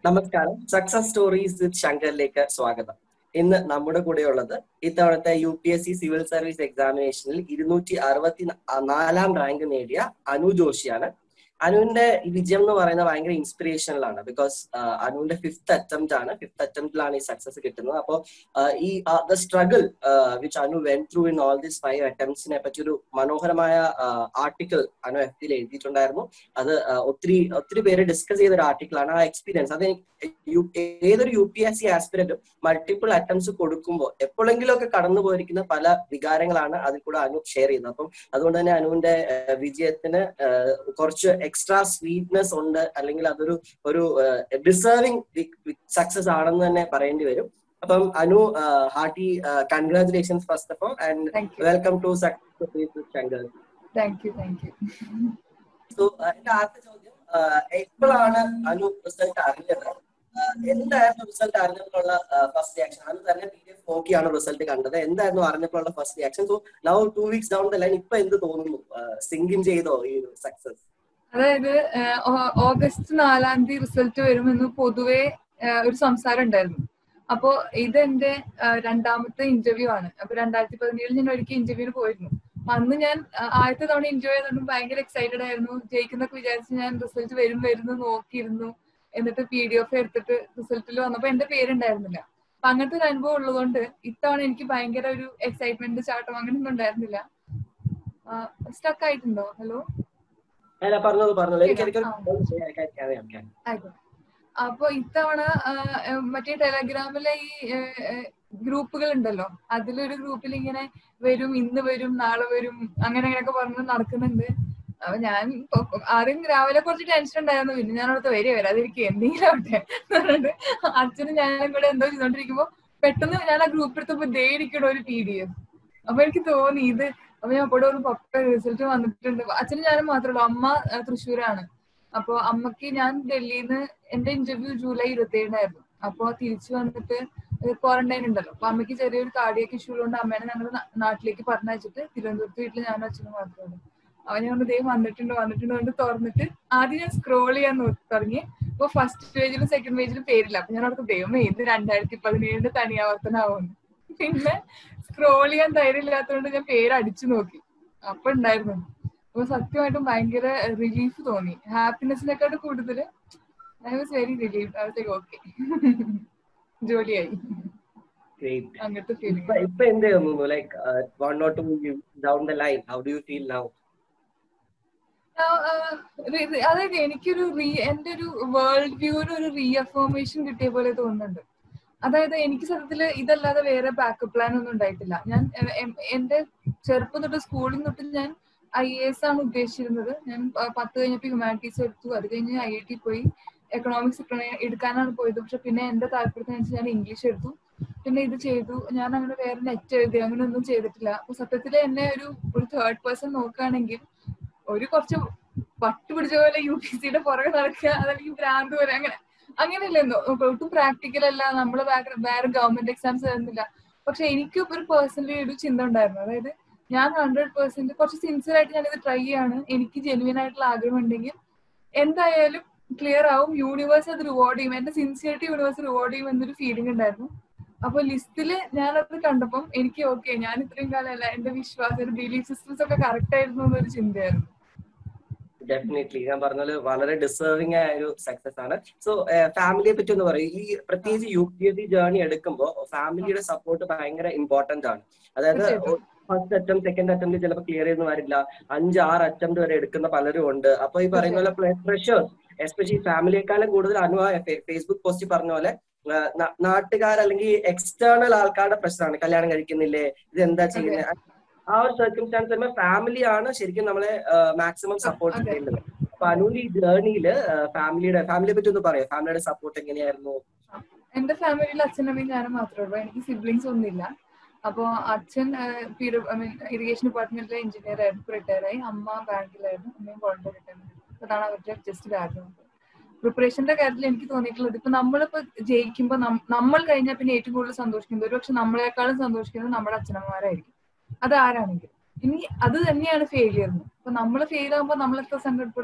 നമസ്കാരം success stories വിത്ത് ശങ്കറിലേക്ക് സ്വാഗതം ഇന്ന് നമ്മുടെ കൂടെയുള്ളത് ഇത്തവണത്തെ U P S C civil service എക്സാമിനേഷനിൽ ഇരുന്നൂറ്റി അറുപത്തി നാലാം റാങ്ക് നേടിയ അനു ജോഷിയാണ് അനുവിന്റെ ഈ വിജയം എന്ന് പറയുന്നത് ഭയങ്കര ഇൻസ്പിറേഷനിലാണ് ബിക്കോസ് അനുവിന്റെ ഫിഫ്ത്ത് അറ്റംപ്റ്റ് ആണ് ഫിഫ്ത്ത് അറ്റംപ്റ്റിലാണ് ഈ സക്സസ് കിട്ടുന്നത് അപ്പോൾ ഈ the struggle which Anu went through in all this five അറ്റംപ്റ്റ്സിനെ പറ്റി ഒരു മനോഹരമായ ആർട്ടിക്കിൾ അനു എഫ് ഡിയിൽ എഴുതിയിട്ടുണ്ടായിരുന്നു അത് ഒത്തിരി ഒത്തിരി പേര് ഡിസ്കസ് ചെയ്ത ഒരു ആർട്ടിക്കിളാണ് ആ എക്സ്പീരിയൻസ് അത് ഏതൊരു യു പി എസ് സി ആസ്പിരന്റും മൾട്ടിപ്പിൾ അറ്റംപ്റ്റ്സ് കൊടുക്കുമ്പോൾ എപ്പോഴെങ്കിലും ഒക്കെ കടന്നു പോയിരിക്കുന്ന പല വികാരങ്ങളാണ് അതിൽ കൂടെ അനു ഷെയർ ചെയ്യുന്നത് അപ്പം അതുകൊണ്ട് തന്നെ അനുവിന്റെ വിജയത്തിന് കുറച്ച് എക്സ്ട്രാ സ്വീറ്റ്നെസ് ഉണ്ട് അല്ലെങ്കിൽ അതൊരു ഒരു ഡിസേർവിംഗ് സക്സസ് ആണെന്ന് തന്നെ പറയേണ്ടി വരും അപ്പം Anu hearty congratulations first of all and welcome to success Shankar thank you thank you so എന്റെ ആദ്യത്തെ ചോദ്യം എപ്പോഴാണ് അനു റിസൾട്ട് അറിഞ്ഞത് എന്തായിരുന്നു റിസൾട്ട് അറിഞ്ഞപ്പോഴുള്ള ഫസ്റ്റ് റിയാക്ഷൻ അത് തന്നെ പി ഡി എഫ് നോക്കിയാണ് റിസൾട്ട് കണ്ടത് എന്തായിരുന്നു അറിഞ്ഞപ്പോഴുള്ള first reaction so now two weeks down the line ഇപ്പൊ എന്ത് തോന്നുന്നു സിങ്കിൻ ചെയ്തോ ഈ ഒരു സക്സസ് അതായത് ഓഗസ്റ്റ് നാലാം തീയതി റിസൾട്ട് വരുമെന്ന് പൊതുവെ ഒരു സംസാരം ഉണ്ടായിരുന്നു അപ്പോ ഇതെന്റെ രണ്ടാമത്തെ ഇന്റർവ്യൂ ആണ് അപ്പൊ രണ്ടായിരത്തി പതിനേഴിൽ ഞാൻ ഒരിക്കൽ ഇന്റർവ്യൂവിന് പോയിരുന്നു അന്ന് ഞാൻ ആദ്യത്തെ തവണ എൻജോയ് ചെയ്തതുകൊണ്ട് ഭയങ്കര എക്സൈറ്റഡ് ആയിരുന്നു ജയിക്കുന്നൊക്കെ വിചാരിച്ച് ഞാൻ റിസൾട്ട് വരും വരുന്നു നോക്കിയിരുന്നു എന്നിട്ട് പി ഡി എഫ് എടുത്തിട്ട് റിസൾട്ടിൽ വന്നപ്പോ എന്റെ പേരുണ്ടായിരുന്നില്ല അപ്പൊ അങ്ങനത്തെ ഒരു അനുഭവം ഉള്ളതുകൊണ്ട് ഇത്തവണ എനിക്ക് ഭയങ്കര ഒരു എക്സൈറ്റ്മെന്റ് ചാട്ടം അങ്ങനെയൊന്നും ഉണ്ടായിരുന്നില്ല സ്റ്റക്ക് ആയിട്ടുണ്ടോ ഹലോ പറഞ്ഞോളൂ പറഞ്ഞോളൂ ആയിക്കോട്ടെ അപ്പൊ ഇത്തവണ മറ്റേ ടെലഗ്രാമിലെ ഈ ഗ്രൂപ്പുകൾ ഉണ്ടല്ലോ അതിലൊരു ഗ്രൂപ്പിൽ ഇങ്ങനെ വരും ഇന്ന് വരും നാളെ വരും അങ്ങനെ അങ്ങനെയൊക്കെ പറഞ്ഞ് നടക്കുന്നുണ്ട് അപ്പൊ ഞാൻ ആദ്യം രാവിലെ കുറച്ച് ടെൻഷൻ ഉണ്ടായിരുന്നു പിന്നെ ഞാൻ അവിടുത്തെ വരെ വരാതിരിക്കും എന്തെങ്കിലും ആവട്ടെ പറഞ്ഞിട്ട് അച്ഛനും ഞാനും കൂടെ എന്തോ ചെയ്തോണ്ടിരിക്കുമ്പോ പെട്ടെന്ന് ഞാൻ ആ ഗ്രൂപ്പ് എടുത്തപ്പോ ദേ ഇരിക്കണ ഒരു പി ഡി എഫ് അപ്പൊ എനിക്ക് തോന്നി ഇത് അപ്പൊ ഞാൻ അവിടെ ഒരു പപ്പ റിസൾട്ട് വന്നിട്ടുണ്ട് അച്ഛനും ഞാനും മാത്രമേ ഉള്ളൂ അമ്മ തൃശ്ശൂരാണ് അപ്പൊ അമ്മക്ക് ഞാൻ ഡൽഹിയിൽ നിന്ന് എന്റെ ഇന്റർവ്യൂ ജൂലൈ ഇരുപത്തി ഏഴിനായിരുന്നു അപ്പൊ തിരിച്ചു വന്നിട്ട് ക്വാറന്റൈൻ ഉണ്ടല്ലോ അപ്പൊ അമ്മയ്ക്ക് ചെറിയൊരു കാർഡിയൊക്കെ ഇഷ്യൂ ഉള്ളതുകൊണ്ട് അമ്മേനെ ഞങ്ങൾ നാട്ടിലേക്ക് പറഞ്ഞയച്ചിട്ട് തിരുവനന്തപുരത്ത് വീട്ടിൽ ഞാനും അച്ഛനും മാത്രമേ അവൻ ഞാൻ ദൈവം വന്നിട്ടുണ്ട് വന്നിട്ടുണ്ട് കൊണ്ട് തുറന്നിട്ട് ആദ്യം ഞാൻ സ്ക്രോൾ ചെയ്യാൻ തുടങ്ങി അപ്പൊ ഫസ്റ്റ് പേജിലും സെക്കൻഡ് പേജിലും പേരില്ല അപ്പൊ ഞാൻ അവർക്ക് ദൈവമേ ഇത് രണ്ടായിരത്തി പതിനേഴിന്റെ തനിയാവർത്തനാവുന്നു പിന്നെ സ്ക്രോൾ ചെയ്യാൻ ധൈര്യമില്ലാത്തതുകൊണ്ട് ഞാൻ പേര് അടിച്ചു നോക്കി അപ്പൊ ഉണ്ടായിരുന്നു അപ്പൊ സത്യമായിട്ടും ഭയങ്കര റിലീഫ് തോന്നി ഹാപ്പിനെസിനെക്കാട്ടും കൂടുതൽ ഐ വാസ് വെരി റിലീഫ് അവിടത്തേക്ക് ഓക്കെ ജോലിയായി അങ്ങനത്തെ ഫീലിംഗ് ഇപ്പൊ എന്ത് തോന്നുന്നു like one not two down the line how do you feel now അതായത് എനിക്കൊരു റീ എന്റെ ഒരു വേൾഡ് വ്യൂവിന് ഒരു റീഅഫോർമേഷൻ കിട്ടിയ പോലെ തോന്നുന്നുണ്ട് അതായത് എനിക്ക് സത്യത്തില് ഇതല്ലാതെ വേറെ ബാക്കപ്പ് പ്ലാൻ ഒന്നും ഉണ്ടായിട്ടില്ല ഞാൻ എന്റെ ചെറുപ്പം തൊട്ട് സ്കൂളിൽ തൊട്ട് ഞാൻ ഐ എ എസ് ആണ് ഉദ്ദേശിച്ചിരുന്നത് ഞാൻ പത്ത് കഴിഞ്ഞപ്പോൾ ഹ്യൂമാനിറ്റീസ് എടുത്തു അത് കഴിഞ്ഞ് ഐ ഐ ടി പോയി എക്കണോമിക്സ് എടുക്കാനാണ് പോയത് പക്ഷെ പിന്നെ എന്റെ താല്പര്യത്തിനനുസരിച്ച് ഞാൻ ഇംഗ്ലീഷ് എടുത്തു പിന്നെ ഇത് ചെയ്തു ഞാൻ അങ്ങനെ വേറെ നെറ്റ് എഴുതി അങ്ങനെ ഒന്നും ചെയ്തിട്ടില്ല അപ്പൊ സത്യത്തിൽ എന്നെ ഒരു ഒരു തേർഡ് പേഴ്സൺ നോക്കുകയാണെങ്കിൽ ഒരു കുറച്ച് പട്ട് പിടിച്ച പോലെ യു പി സിയുടെ പുറകെ നടക്കുക അതല്ലെങ്കിൽ ഭ്രാന്ത് പോലെ അങ്ങനെ അങ്ങനെയല്ലെന്നോ ഒട്ടും പ്രാക്ടിക്കൽ അല്ല നമ്മൾ വേറെ ഗവൺമെന്റ് എക്സാംസ് എഴുതുന്നില്ല പക്ഷെ എനിക്ക് ഒരു പേഴ്സണലി ഒരു ചിന്ത ഉണ്ടായിരുന്നു അതായത് ഞാൻ ഹൺഡ്രഡ് പെർസെന്റ് കുറച്ച് സിൻസിയർ ആയിട്ട് ഞാനിത് ട്രൈ ചെയ്യാണ് എനിക്ക് ജെനുവിൻ ആയിട്ടുള്ള ആഗ്രഹം ഉണ്ടെങ്കിൽ എന്തായാലും ക്ലിയർ ആവും യൂണിവേഴ്സ് അത് റിവാർഡ് ചെയ്യും എന്റെ സിൻസിയറിറ്റി യൂണിവേഴ്സ് റിവാർഡ് ചെയ്യും എന്നൊരു ഫീലിംഗ് ഉണ്ടായിരുന്നു അപ്പൊ ലിസ്റ്റില് ഞാനത് കണ്ടപ്പം എനിക്ക് ഓക്കെ ഞാൻ ഇത്രയും കാലമല്ല എന്റെ വിശ്വാസം ബിലീഫ് സിസ്റ്റംസ് ഒക്കെ കറക്റ്റ് ആയിരുന്നു എന്നൊരു ചിന്തയായിരുന്നു ഡെഫിനറ്റ്ലി ഞാൻ പറഞ്ഞത് വളരെ ഡിസേർവിംഗ് ആയ ഒരു സക്സസ് ആണ് സോ ഫാമിലിയെ പറ്റി ഒന്ന് പറയും ഈ പ്രത്യേകിച്ച് U P S C journey എടുക്കുമ്പോൾ ഫാമിലിയുടെ സപ്പോർട്ട് ഭയങ്കര ഇമ്പോർട്ടന്റ് ആണ് അതായത് ഫസ്റ്റ് അറ്റംപ്റ്റ് സെക്കൻഡ് അറ്റംപ്റ്റ് ചിലപ്പോൾ ക്ലിയർ ചെയ്യുന്ന വരില്ല അഞ്ച് ആറ് അറ്റംപ്റ്റ് വരെ എടുക്കുന്ന പലരും ഉണ്ട് അപ്പൊ ഈ പറയുന്ന പോലെ പ്രഷേഴ്സ് എസ്പെഷ്യലി ഫാമിലിയെക്കാളും കൂടുതൽ അനുഭവ ഫേസ്ബുക്ക് പോസ്റ്റ് പറഞ്ഞ പോലെ നാട്ടുകാർ അല്ലെങ്കിൽ എക്സ്റ്റേണൽ ആൾക്കാരുടെ പ്രശ്നമാണ് കല്യാണം കഴിക്കുന്നില്ലേ ഇത് എന്താ ചെയ്യുന്നത് ആ ഒരു സർക്കംസ്റ്റാൻസ് വരുമ്പോൾ ഫാമിലിയാണ് ശരിക്കും നമ്മളെ മാക്സിമം സപ്പോർട്ട് ചെയ്യേണ്ടത് അപ്പൊ അനുവിന്റെ ഈ ജേർണിയില് ഫാമിലിയുടെ ഫാമിലിയെ പറ്റി ഒന്ന് പറയാം ഫാമിലിയുടെ സപ്പോർട്ട് എങ്ങനെയായിരുന്നു എന്റെ ഫാമിലിയിൽ അച്ഛനമ്മയും ഞാനും മാത്രമേ ഉള്ളൂ എനിക്ക് സിബ്ലിങ്സ് ഒന്നുമില്ല അപ്പോ അച്ഛൻ ഐ മീൻ ഇറിഗേഷൻ ഡിപ്പാർട്ട്മെന്റിലെ എഞ്ചിനീയർ ആയിരുന്നു റിട്ടയർ ആയി അമ്മ ബാങ്കിലായിരുന്നു അമ്മയും വോളണ്ടിയർ റിട്ടയർമെന്റ് അതാണ് അവരുടെ ജസ്റ്റ് ബാക്ക്ഗ്രൗണ്ട് പ്രിപ്പറേഷന്റെ കാര്യത്തിൽ എനിക്ക് തോന്നിയിട്ടുള്ളത് ഇപ്പൊ നമ്മളിപ്പോ ജയിക്കുമ്പോൾ നമ്മൾ കഴിഞ്ഞാൽ പിന്നെ ഏറ്റവും കൂടുതൽ സന്തോഷിക്കുന്നത് ഒരുപക്ഷെ നമ്മളെക്കാളും സന്തോഷിക്കുന്നത് നമ്മുടെ അച്ഛനമ്മമാരായിരിക്കും അത് ആരാണെങ്കിലും ഇനി അത് തന്നെയാണ് ഫെയിലിയർ അപ്പൊ നമ്മൾ ഫെയിൽ ആകുമ്പോൾ നമ്മൾ എത്ര സങ്കടപ്പെടുന്നു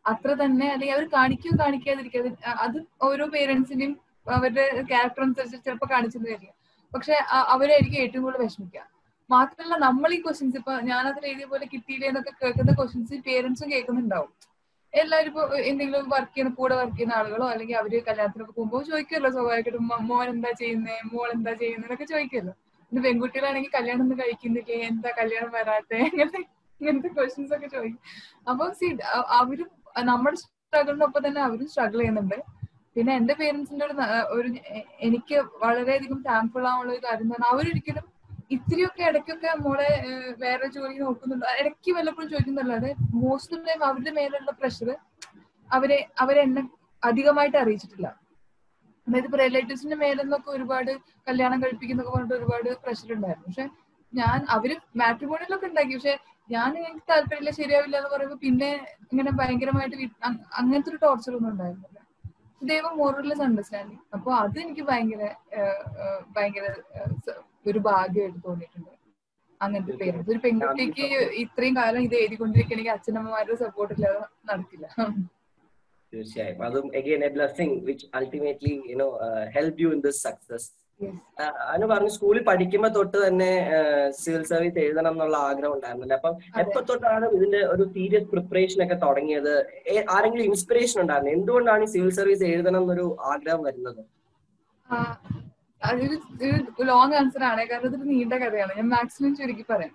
അത്ര തന്നെ അല്ലെങ്കിൽ അവർ കാണിക്കുകയോ കാണിക്കാതിരിക്കാതെ അത് ഓരോ പേരൻസിന്റെയും അവരുടെ ക്യാരക്ടർ അനുസരിച്ച് ചിലപ്പോൾ കാണിച്ചെന്ന് വരില്ല പക്ഷെ അവരായിരിക്കും ഏറ്റവും കൂടുതൽ വിഷമിക്കുക മാത്രമല്ല നമ്മൾ ഈ ക്വസ്റ്റ്യൻസ് ഇപ്പൊ ഞാനതിൽ എഴുതിയ പോലെ കിട്ടിയില്ലേ എന്നൊക്കെ കേൾക്കുന്ന ക്വസ്റ്റ്യൻസ് പേരൻസും കേൾക്കുന്നുണ്ടാവും എല്ലാവരും ഇപ്പൊ എന്തെങ്കിലും വർക്ക് ചെയ്യുന്ന കൂടെ വർക്ക് ചെയ്യുന്ന ആളുകളോ അല്ലെങ്കിൽ അവര് കല്യാണത്തിനൊക്കെ പോകുമ്പോൾ ചോദിക്കുമല്ലോ സ്വാഭാവികമായിട്ടും മോൻ എന്താ ചെയ്യുന്നേ മോൾ എന്താ ചെയ്യുന്നതൊക്കെ ചോദിക്കുമല്ലോ ഇത് പെൺകുട്ടികളാണെങ്കിൽ കല്യാണം ഒന്നും കഴിക്കുന്നില്ലേ എന്താ കല്യാണം വരാത്തെ അങ്ങനത്തെ ഇങ്ങനത്തെ ക്വസ്റ്റ്യൻസ് ഒക്കെ ചോദിക്കും അപ്പൊ സി അവരും നമ്മുടെ സ്ട്രഗിളിനൊപ്പം തന്നെ അവരും സ്ട്രഗിൾ ചെയ്യുന്നുണ്ട് പിന്നെ എന്റെ പേരൻസിന്റെ ഒരു ഒരു എനിക്ക് വളരെയധികം താങ്ക്ഫുൾ ആവുള്ള ഒരു കാര്യം എന്ന് പറഞ്ഞാൽ അവരൊരിക്കലും ഇത്തിരിയൊക്കെ ഇടയ്ക്കൊക്കെ മോളെ വേറെ ജോലി നോക്കുന്നുണ്ട് ഇടയ്ക്ക് വല്ലപ്പോഴും ചോദിക്കുന്നുള്ളത് മോസ്റ്റ് ഓഫ് ടൈം അവരുടെ മേലുള്ള പ്രഷർ അവരെ അവരെ എന്നെ അധികമായിട്ട് അറിയിച്ചിട്ടില്ല അതായത് ഇപ്പൊ റിലേറ്റീവ്സിന്റെ മേലെന്നൊക്കെ ഒരുപാട് കല്യാണം കഴിപ്പിക്കുന്നൊക്കെ പറഞ്ഞിട്ട് ഒരുപാട് പ്രഷർ ഉണ്ടായിരുന്നു പക്ഷെ ഞാൻ അവര് മാട്രിമോണിയിലൊക്കെ ഉണ്ടാക്കി പക്ഷെ ഞാൻ എനിക്ക് താല്പര്യമില്ല ശരിയാവില്ല എന്ന് പറയുമ്പോൾ പിന്നെ ഇങ്ങനെ ഭയങ്കരമായിട്ട് അങ്ങനത്തെ ഒരു ടോർച്ചർ ഒന്നും ഉണ്ടായിരുന്നില്ല ദൈവം മോറലെസ് അണ്ടർസ്റ്റാൻഡിങ് അപ്പൊ അത് എനിക്ക് ഭയങ്കര ഭയങ്കര ഒരു ഭാഗ്യമായിട്ട് തോന്നിയിട്ടുണ്ട് അങ്ങനത്തെ പേരൻസ് ഒരു പെൺകുട്ടിക്ക് ഇത്രയും കാലം ഇത് എഴുതിക്കൊണ്ടിരിക്കണമെങ്കിൽ അച്ഛനമ്മമാരുടെ സപ്പോർട്ട് ഇല്ലാതെ നടക്കില്ല തീർച്ചയായും അതും again a blessing which ultimately you know help you in this success Anu പറഞ്ഞു സ്കൂളിൽ പഠിക്കുമ്പോ തൊട്ട് തന്നെ സിവിൽ സർവീസ് എഴുതണം എന്നുള്ള ആഗ്രഹം ഉണ്ടായിരുന്നില്ല അപ്പം എപ്പോ തൊട്ടാണ് ഇതിന്റെ ഒരു സീരിയസ് പ്രിപ്പറേഷൻ ഒക്കെ തുടങ്ങിയത് ആരെങ്കിലും ഇൻസ്പിറേഷൻ ഉണ്ടായിരുന്നു എന്തുകൊണ്ടാണ് ഈ സിവിൽ സർവീസ് എഴുതണം എന്നൊരു ആഗ്രഹം വരുന്നത് അതൊരു ലോങ് ആൻസർ ആണ് കാരണം ഇതൊരു നീണ്ട കഥയാണ് ഞാൻ മാക്സിമം ചുരുക്കി പറയാം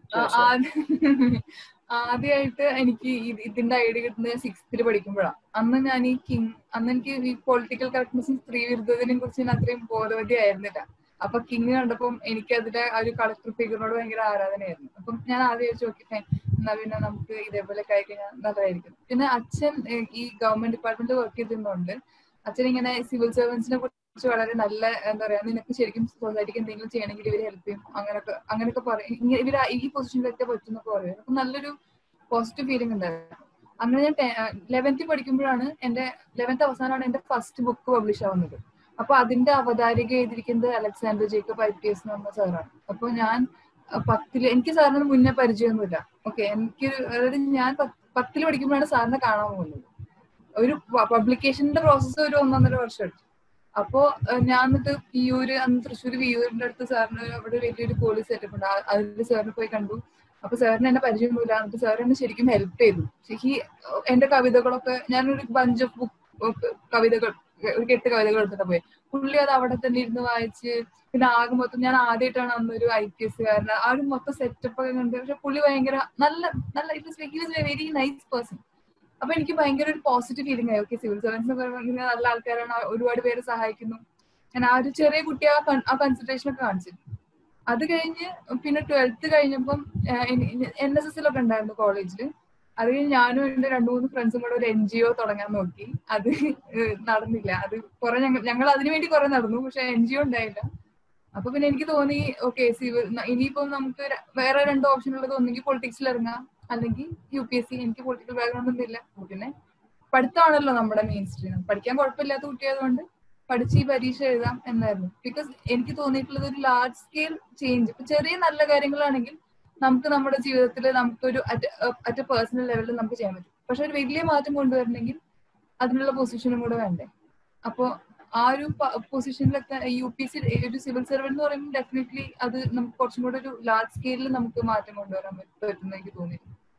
ആദ്യമായിട്ട് എനിക്ക് ഇതിന്റെ ഐഡിയ കിട്ടുന്നത് സിക്സ്ത്തിൽ പഠിക്കുമ്പോഴാണ് അന്ന് ഞാൻ ഈ കിങ് അന്ന് എനിക്ക് ഈ പൊളിറ്റിക്കൽ കറക്റ്റ്നെസ്സും സ്ത്രീ വിരുദ്ധത്തിനെ കുറിച്ച് ഞാൻ അത്രയും ബോധവതി ആയിരുന്നില്ല അപ്പൊ കിങ് കണ്ടപ്പം എനിക്ക് അതിലെ ആ ഒരു കളക്ടർ ഫിഗറിനോട് ഭയങ്കര ആരാധനയായിരുന്നു അപ്പം ഞാൻ ആദ്യം ചോദിച്ചു നോക്കി എന്നാ പിന്നെ നമുക്ക് ഇതേപോലെ കഴിഞ്ഞാൽ നല്ലതായിരിക്കും പിന്നെ അച്ഛൻ ഈ ഗവൺമെന്റ് ഡിപ്പാർട്ട്മെന്റ് വർക്ക് ചെയ്തിരുന്നതുകൊണ്ട് അച്ഛൻ ഇങ്ങനെ സിവിൽ സർവൻസിനെ കുറിച്ച് വളരെ നല്ല എന്താ പറയാ നിനക്ക് ശരിക്കും സൊസൈറ്റിക്ക് എന്തെങ്കിലും ചെയ്യണമെങ്കിൽ ഇവര് ഹെൽപ്പ് ചെയ്യും അങ്ങനൊക്കെ അങ്ങനെയൊക്കെ പറയും ഇവര് ഈ പൊസിഷനിലൊക്കെ പറ്റുന്നൊക്കെ പറയും അപ്പൊ നല്ലൊരു പോസിറ്റീവ് ഫീലിംഗ് ഉണ്ടായിരുന്നു അങ്ങനെ ഞാൻ ലെവൻത്തിൽ പഠിക്കുമ്പോഴാണ് എന്റെ ലെവൻത്ത് അവസാനമാണ് എന്റെ ഫസ്റ്റ് ബുക്ക് പബ്ലിഷ് ആവുന്നത് അപ്പൊ അതിന്റെ അവതാരിക എഴുതിയിരിക്കുന്നത് Alexander Jacob I P S എന്ന് പറഞ്ഞ സാറാണ് അപ്പൊ ഞാൻ പത്തില് എനിക്ക് സാറിന് മുന്നേ പരിചയമൊന്നുമില്ല ഓക്കെ എനിക്ക് അതായത് ഞാൻ പത്തിൽ പഠിക്കുമ്പോഴാണ് സാറിനെ കാണാൻ പോകുന്നത് ഒരു പബ്ലിക്കേഷന്റെ പ്രോസസ്സ് ഒരു ഒന്നൊന്നര വർഷം എടുത്തു അപ്പോ ഞാൻ എന്നിട്ട് വിയൂര് അന്ന് തൃശ്ശൂർ വിയൂരിന്റെ അടുത്ത് സാറിന് അവിടെ വലിയൊരു പോലീസ് സെറ്റപ്പ് ഉണ്ട് അതിൽ സാറിന് പോയി കണ്ടു അപ്പൊ സാറിന് എന്നെ പരിചയമൊന്നുമില്ല എന്നിട്ട് സാർ എന്നെ ശരിക്കും ഹെൽപ്പ് ചെയ്തു ഈ എന്റെ കവിതകളൊക്കെ ഞാനൊരു ബഞ്ച് ഓഫ് ബുക്ക് കവിതകൾ ഒരു കെട്ട് കവിതകൾ എടുത്തിട്ട് പോയി പുള്ളി അത് അവിടെ തന്നെ ഇരുന്ന് വായിച്ച് പിന്നെ ആകെ മൊത്തം ഞാൻ ആദ്യമായിട്ടാണ് അന്നൊരു ഐ പി എസ് കാരൻ ആ ഒരു മൊത്തം സെറ്റപ്പ് ഒക്കെ കണ്ട് പക്ഷെ പുള്ളി ഭയങ്കര നല്ല നല്ല it was a very nice person അപ്പൊ എനിക്ക് ഭയങ്കര ഒരു പോസിറ്റീവ് ഫീലിംഗ് ആയി ഓക്കെ സിവിൽ സർവൻസ് ഇങ്ങനെ നല്ല ആൾക്കാരാണ് ഒരുപാട് പേര് സഹായിക്കുന്നു ഞാൻ ആ ഒരു ചെറിയ കുട്ടി ആ ആ കൺസൾട്ടേഷൻ ഒക്കെ കാണിച്ചു അത് കഴിഞ്ഞ് പിന്നെ ട്വൽത്ത് കഴിഞ്ഞപ്പം എൻ എസ് എസിലൊക്കെ ഉണ്ടായിരുന്നു കോളേജിൽ അത് കഴിഞ്ഞ് ഞാനും എന്റെ രണ്ടു മൂന്ന് ഫ്രണ്ട്സും കൂടെ ഒരു എൻ ജി ഒ തുടങ്ങാൻ നോക്കി അത് നടന്നില്ല അത് കുറെ ഞങ്ങൾ ഞങ്ങൾ അതിനു വേണ്ടി കുറെ നടന്നു പക്ഷെ എൻ ജി ഒ ഉണ്ടായില്ല അപ്പൊ പിന്നെ എനിക്ക് തോന്നി ഓക്കെ സിവിൽ ഇനിയിപ്പം നമുക്ക് വേറെ രണ്ട് ഓപ്ഷൻ ഉള്ളത് ഒന്നെങ്കിൽ പൊളിറ്റിക്സിൽ ഇറങ്ങാം അല്ലെങ്കിൽ യു പി എസ് സി എനിക്ക് പൊളിറ്റിക്കൽ ബാക്ക്ഗ്രൗണ്ട് ഒന്നും ഇല്ല പിന്നെ പഠിത്തമാണല്ലോ നമ്മുടെ മെയിൻ സ്ട്രീം പഠിക്കാൻ കുഴപ്പമില്ലാത്ത കുട്ടിയായതുകൊണ്ട് പഠിച്ച് ഈ പരീക്ഷ എഴുതാം എന്നായിരുന്നു ബിക്കോസ് എനിക്ക് തോന്നിയിട്ടുള്ളത് ഒരു ലാർജ് സ്കെയിൽ ചേഞ്ച് ഇപ്പൊ ചെറിയ നല്ല കാര്യങ്ങളാണെങ്കിൽ നമുക്ക് നമ്മുടെ ജീവിതത്തിൽ നമുക്കൊരു അറ്റ് എ പേഴ്സണൽ ലെവലിൽ നമുക്ക് ചെയ്യാൻ പറ്റും പക്ഷെ ഒരു വലിയ മാറ്റം കൊണ്ടുവരണമെങ്കിൽ അതിനുള്ള പൊസിഷനും കൂടെ വേണ്ടേ അപ്പോ ആ ഒരു പൊസിഷനിലൊക്കെ യു പി സി ഒരു സിവിൽ സർവൻറ് എന്ന് പറയുമ്പോൾ ഡെഫിനറ്റ്ലി അത് നമുക്ക് കുറച്ചും കൂടെ ഒരു ലാർജ് സ്കെയിലിൽ നമുക്ക് മാറ്റം കൊണ്ടുവരാൻ പറ്റുന്ന എനിക്ക് തോന്നി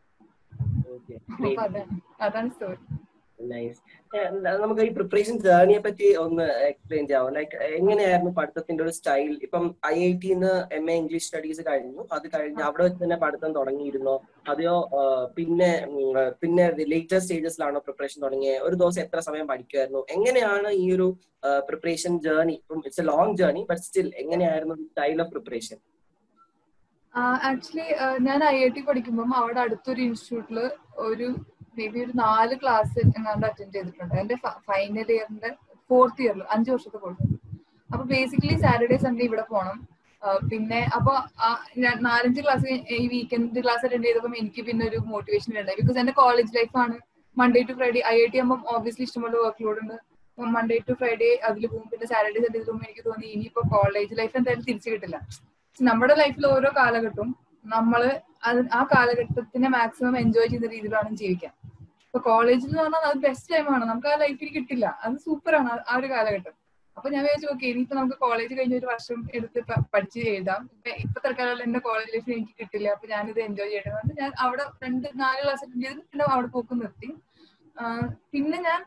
അതാണ് അതാണ് സ്റ്റോറി നൈസ് നമുക്ക് ഈ പ്രിപ്പറേഷൻ ജേർണിയെ പറ്റി ഒന്ന് എക്സ്പ്ലെയിൻ ചെയ്യാമോ ലൈക്ക് എങ്ങനെയായിരുന്നു പഠിത്തത്തിന്റെ ഒരു സ്റ്റൈൽ ഇപ്പം ഐ ഐ ടിന്ന് എം എ ഇംഗ്ലീഷ് സ്റ്റഡീസ് കഴിഞ്ഞു അത് കഴിഞ്ഞ് അവിടെ വെച്ച് തന്നെ പഠിത്തം തുടങ്ങിയിരുന്നോ അതെയോ പിന്നെ പിന്നെ ലേറ്റർ സ്റ്റേജസിലാണോ പ്രിപ്പറേഷൻ തുടങ്ങിയത് ഒരു ദിവസം എത്ര സമയം പഠിക്കുമായിരുന്നു എങ്ങനെയാണ് ഈ ഒരു പ്രിപ്പറേഷൻ ജേർണി ഇപ്പം it's a long journey but still എങ്ങനെയായിരുന്നു സ്റ്റൈൽ ഓഫ് പ്രിപ്പറേഷൻ ആക്ച്വലി ഞാൻ ഐ ഐ ടി പഠിക്കുമ്പോൾ അവിടെ അടുത്തൊരു ഇൻസ്റ്റിറ്റ്യൂട്ടിൽ ഒരു മേ ബി ഒരു നാല് ക്ലാസ് എങ്ങാണ്ട് അറ്റൻഡ് ചെയ്തിട്ടുണ്ട് എന്റെ ഫൈനൽ ഇയറിന്റെ ഫോർത്ത് ഇയറിൽ അഞ്ചു വർഷത്തെ കോഴ്സ് അപ്പൊ ബേസിക്കലി സാറ്റർഡേ സൺഡേ ഇവിടെ പോകണം പിന്നെ അപ്പൊ നാലഞ്ച് ക്ലാസ് ഈ വീക്കെൻഡ് ക്ലാസ് അറ്റൻഡ് ചെയ്തപ്പോൾ എനിക്ക് പിന്നെ ഒരു മോട്ടിവേഷൻ ഉണ്ടായി ബിക്കോസ് എന്റെ കോളേജ് ലൈഫാണ് Monday to Friday I I T ആകുമ്പോൾ ഓബിയസ്ലി ഇഷ്ടംപോലെ വർക്ക് ലോഡ് ഉണ്ട് മൺഡേ ടു ഫ്രൈഡേ അതിൽ പോകും പിന്നെ സാറ്റർഡേ സൺഡേ പോകുമ്പോൾ എനിക്ക് തോന്നി ഇനിയിപ്പോ കോളേജ് ലൈഫ് എന്തായാലും തിരിച്ചു കിട്ടില്ല നമ്മുടെ ലൈഫിൽ ഓരോ കാലഘട്ടവും നമ്മള് അത് ആ കാലഘട്ടത്തിനെ മാക്സിമം എൻജോയ് ചെയ്യുന്ന രീതിയിൽ വേണം ജീവിക്കാൻ ഇപ്പൊ കോളേജിൽ എന്ന് പറഞ്ഞാൽ അത് ബെസ്റ്റ് ടൈമാണ് നമുക്ക് ആ ലൈഫിൽ കിട്ടില്ല അത് സൂപ്പറാണ് ആ ഒരു കാലഘട്ടം അപ്പൊ ഞാൻ വിചാരിച്ചു ഓക്കെ ഇനിയിപ്പോ നമുക്ക് കോളേജ് കഴിഞ്ഞ ഒരു വർഷം എടുത്ത് പ- പഠിച്ച് എഴുതാം ഇപ്പൊ ഇപ്പൊ തൽക്കാലം എന്റെ കോളേജ് ലൈഫ് എനിക്ക് കിട്ടില്ല അപ്പൊ ഞാനിത് എൻജോയ് ചെയ്യണമെന്ന് ഞാൻ അവിടെ രണ്ട് നാല് ക്ലാസ് അറ്റൻഡ് ചെയ്ത് പിന്നെ അവിടെ പോക്ക് നിർത്തി ആ, പിന്നെ ഞാൻ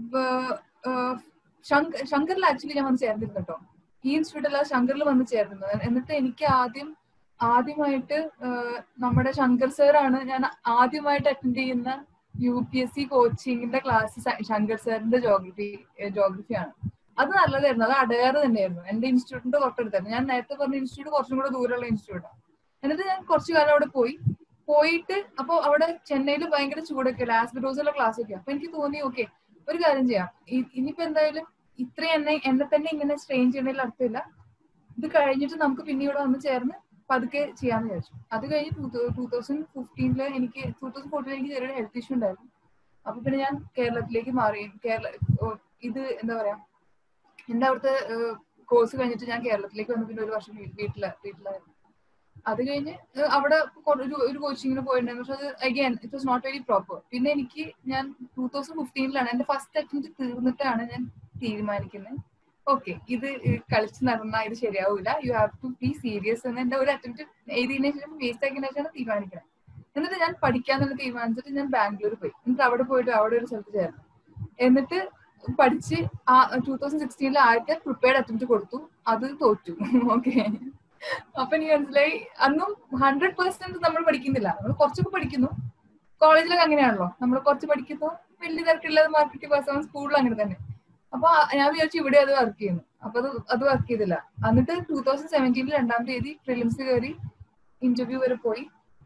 വ- ആ, ശങ്ക- ശങ്കറിൽ ആക്ച്വലി ഞാൻ വന്ന് ചേർന്നിരുന്നു കേട്ടോ ഈ ഇൻസ്റ്റിറ്റ്യൂട്ട് അല്ലാതെ ശങ്കറിൽ വന്ന് ചേർന്നത് എന്നിട്ട് എനിക്ക് ആദ്യം ആദ്യമായിട്ട് ആ, നമ്മുടെ ശങ്കർ സാറാണ് ഞാൻ ആദ്യമായിട്ട് അറ്റൻഡ് ചെയ്യുന്ന യു പി എസ് സി കോച്ചിങ്ങിന്റെ ക്ലാസ് ശങ്കർ സാറിന്റെ ജോഗ്രഫി ജോഗ്രഫിയാണ് അത് നല്ലതായിരുന്നു അത് അടയാറ് തന്നെയായിരുന്നു എന്റെ ഇൻസ്റ്റിറ്റ്യൂട്ടിന്റെ തൊട്ടടുത്തായിരുന്നു ഞാൻ നേരത്തെ പറഞ്ഞ ഇൻസ്റ്റിറ്റ്യൂട്ട് കുറച്ചും കൂടെ ദൂരമുള്ള ഇൻസ്റ്റിറ്റ്യൂട്ടാണ് എന്നിട്ട് ഞാൻ കുറച്ചു കാലം അവിടെ പോയി പോയിട്ട് അപ്പൊ അവിടെ ചെന്നൈയിൽ ഭയങ്കര ചൂടൊക്കെ ആസ്ബിഡോസുള്ള ക്ലാസ് ഒക്കെ അപ്പൊ എനിക്ക് തോന്നി ഓക്കെ ഒരു കാര്യം ചെയ്യാം ഇ- ഇനിയിപ്പോ എന്തായാലും ഇത്രയും എന്നെ എന്നെ തന്നെ ഇങ്ങനെ സ്ട്രെയിൻ ചെയ്യണതിൽ അർത്ഥമില്ല ഇത് കഴിഞ്ഞിട്ട് നമുക്ക് പിന്നെ ഇവിടെ വന്ന് ചേർന്ന് പതുക്കെ ചെയ്യാന്ന് വിചാരിച്ചു അത് കഴിഞ്ഞ് ടൂ തൗസൻഡ് ഫിഫ്റ്റീനില് എനിക്ക് ടൂ തൗസൻഡ് ഫോർട്ടീനിൽ എനിക്ക് ചെറിയൊരു ഹെൽത്ത് ഇഷ്യൂ ഉണ്ടായിരുന്നു അപ്പൊ പിന്നെ ഞാൻ കേരളത്തിലേക്ക് മാറി കേരള ഓ, ഇത് എന്താ പറയാ എന്റെ അവിടുത്തെ കോഴ്സ് കഴിഞ്ഞിട്ട് ഞാൻ കേരളത്തിലേക്ക് വന്നു പിന്നെ ഒരു വർഷം വീ- വീട്ടില് വീട്ടിലായിരുന്നു അത് കഴിഞ്ഞ് ഏഹ് അവിടെ കൊ- ഒരു ഒരു കോച്ചിങ്ങിന് പോയിട്ടുണ്ടായിരുന്നു പക്ഷെ അത് again it was not very proper പിന്നെ എനിക്ക് ഞാൻ ടൂ തൗസൻഡ് ഫിഫ്റ്റീനിലാണ് എന്റെ ഫസ്റ്റ് അറ്റംപ്റ്റ് തീർന്നിട്ടാണ് ഞാൻ തീരുമാനിക്കുന്നത് ഓക്കെ ഇത് ഏഹ് കളിച്ച് നടന്നാൽ ഇത് ശരിയാവൂല you have to be serious എന്ന് എന്റെ ഒരു അറ്റംപ്റ്റ് എഴുതിയതിനു ശേഷം വേസ്റ്റ് ആക്കിയതിനു ശേഷമാണ് തീരുമാനിക്കുന്നത് എന്നിട്ട് ഞാൻ പഠിക്കാന്നുള്ള തീരുമാനിച്ചിട്ട് ഞാൻ ബാംഗ്ലൂർ പോയി എന്നിട്ട് അവിടെ പോയിട്ട് അവിടെ ഒരു സ്ഥലത്ത് ചേർന്നു എന്നിട്ട് പഠിച്ച് ആ ടൂ തൗസൻഡ് സിക്സ്റ്റീനിൽ ആദ്യത്തെ പ്രിപ്പയർഡ് അറ്റംപ്റ്റ് കൊടുത്തു അത് തോറ്റു ഓക്കെ അപ്പൊ എനിക്ക് മനസ്സിലായി അന്നും ഹൺഡ്രഡ് പെർസെന്റ് നമ്മൾ പഠിക്കുന്നില്ല നമ്മൾ കുറച്ചൊക്കെ പഠിക്കുന്നു കോളേജിലൊക്കെ അങ്ങനെയാണല്ലോ നമ്മൾ കുറച്ച് പഠിക്കുന്നു വലിയ തിരക്കില്ലാതെ മാർക്കറ്റ് പാസ് ആവാൻ സ്കൂളിൽ അങ്ങനെ തന്നെ അപ്പൊ ആ- ഞാൻ വിചാരിച്ചു ഇവിടെ അത് വർക്ക് ചെയ്യുന്നു അപ്പൊ അത് അത് വർക്ക് ചെയ്തില്ല എന്നിട്ട് ടൂ തൗസൻഡ് സെവൻറ്റീനിൽ രണ്ടാം തീയതി പ്രിലിംസ് കയറി ഇന്റർവ്യൂ വരെ പോയി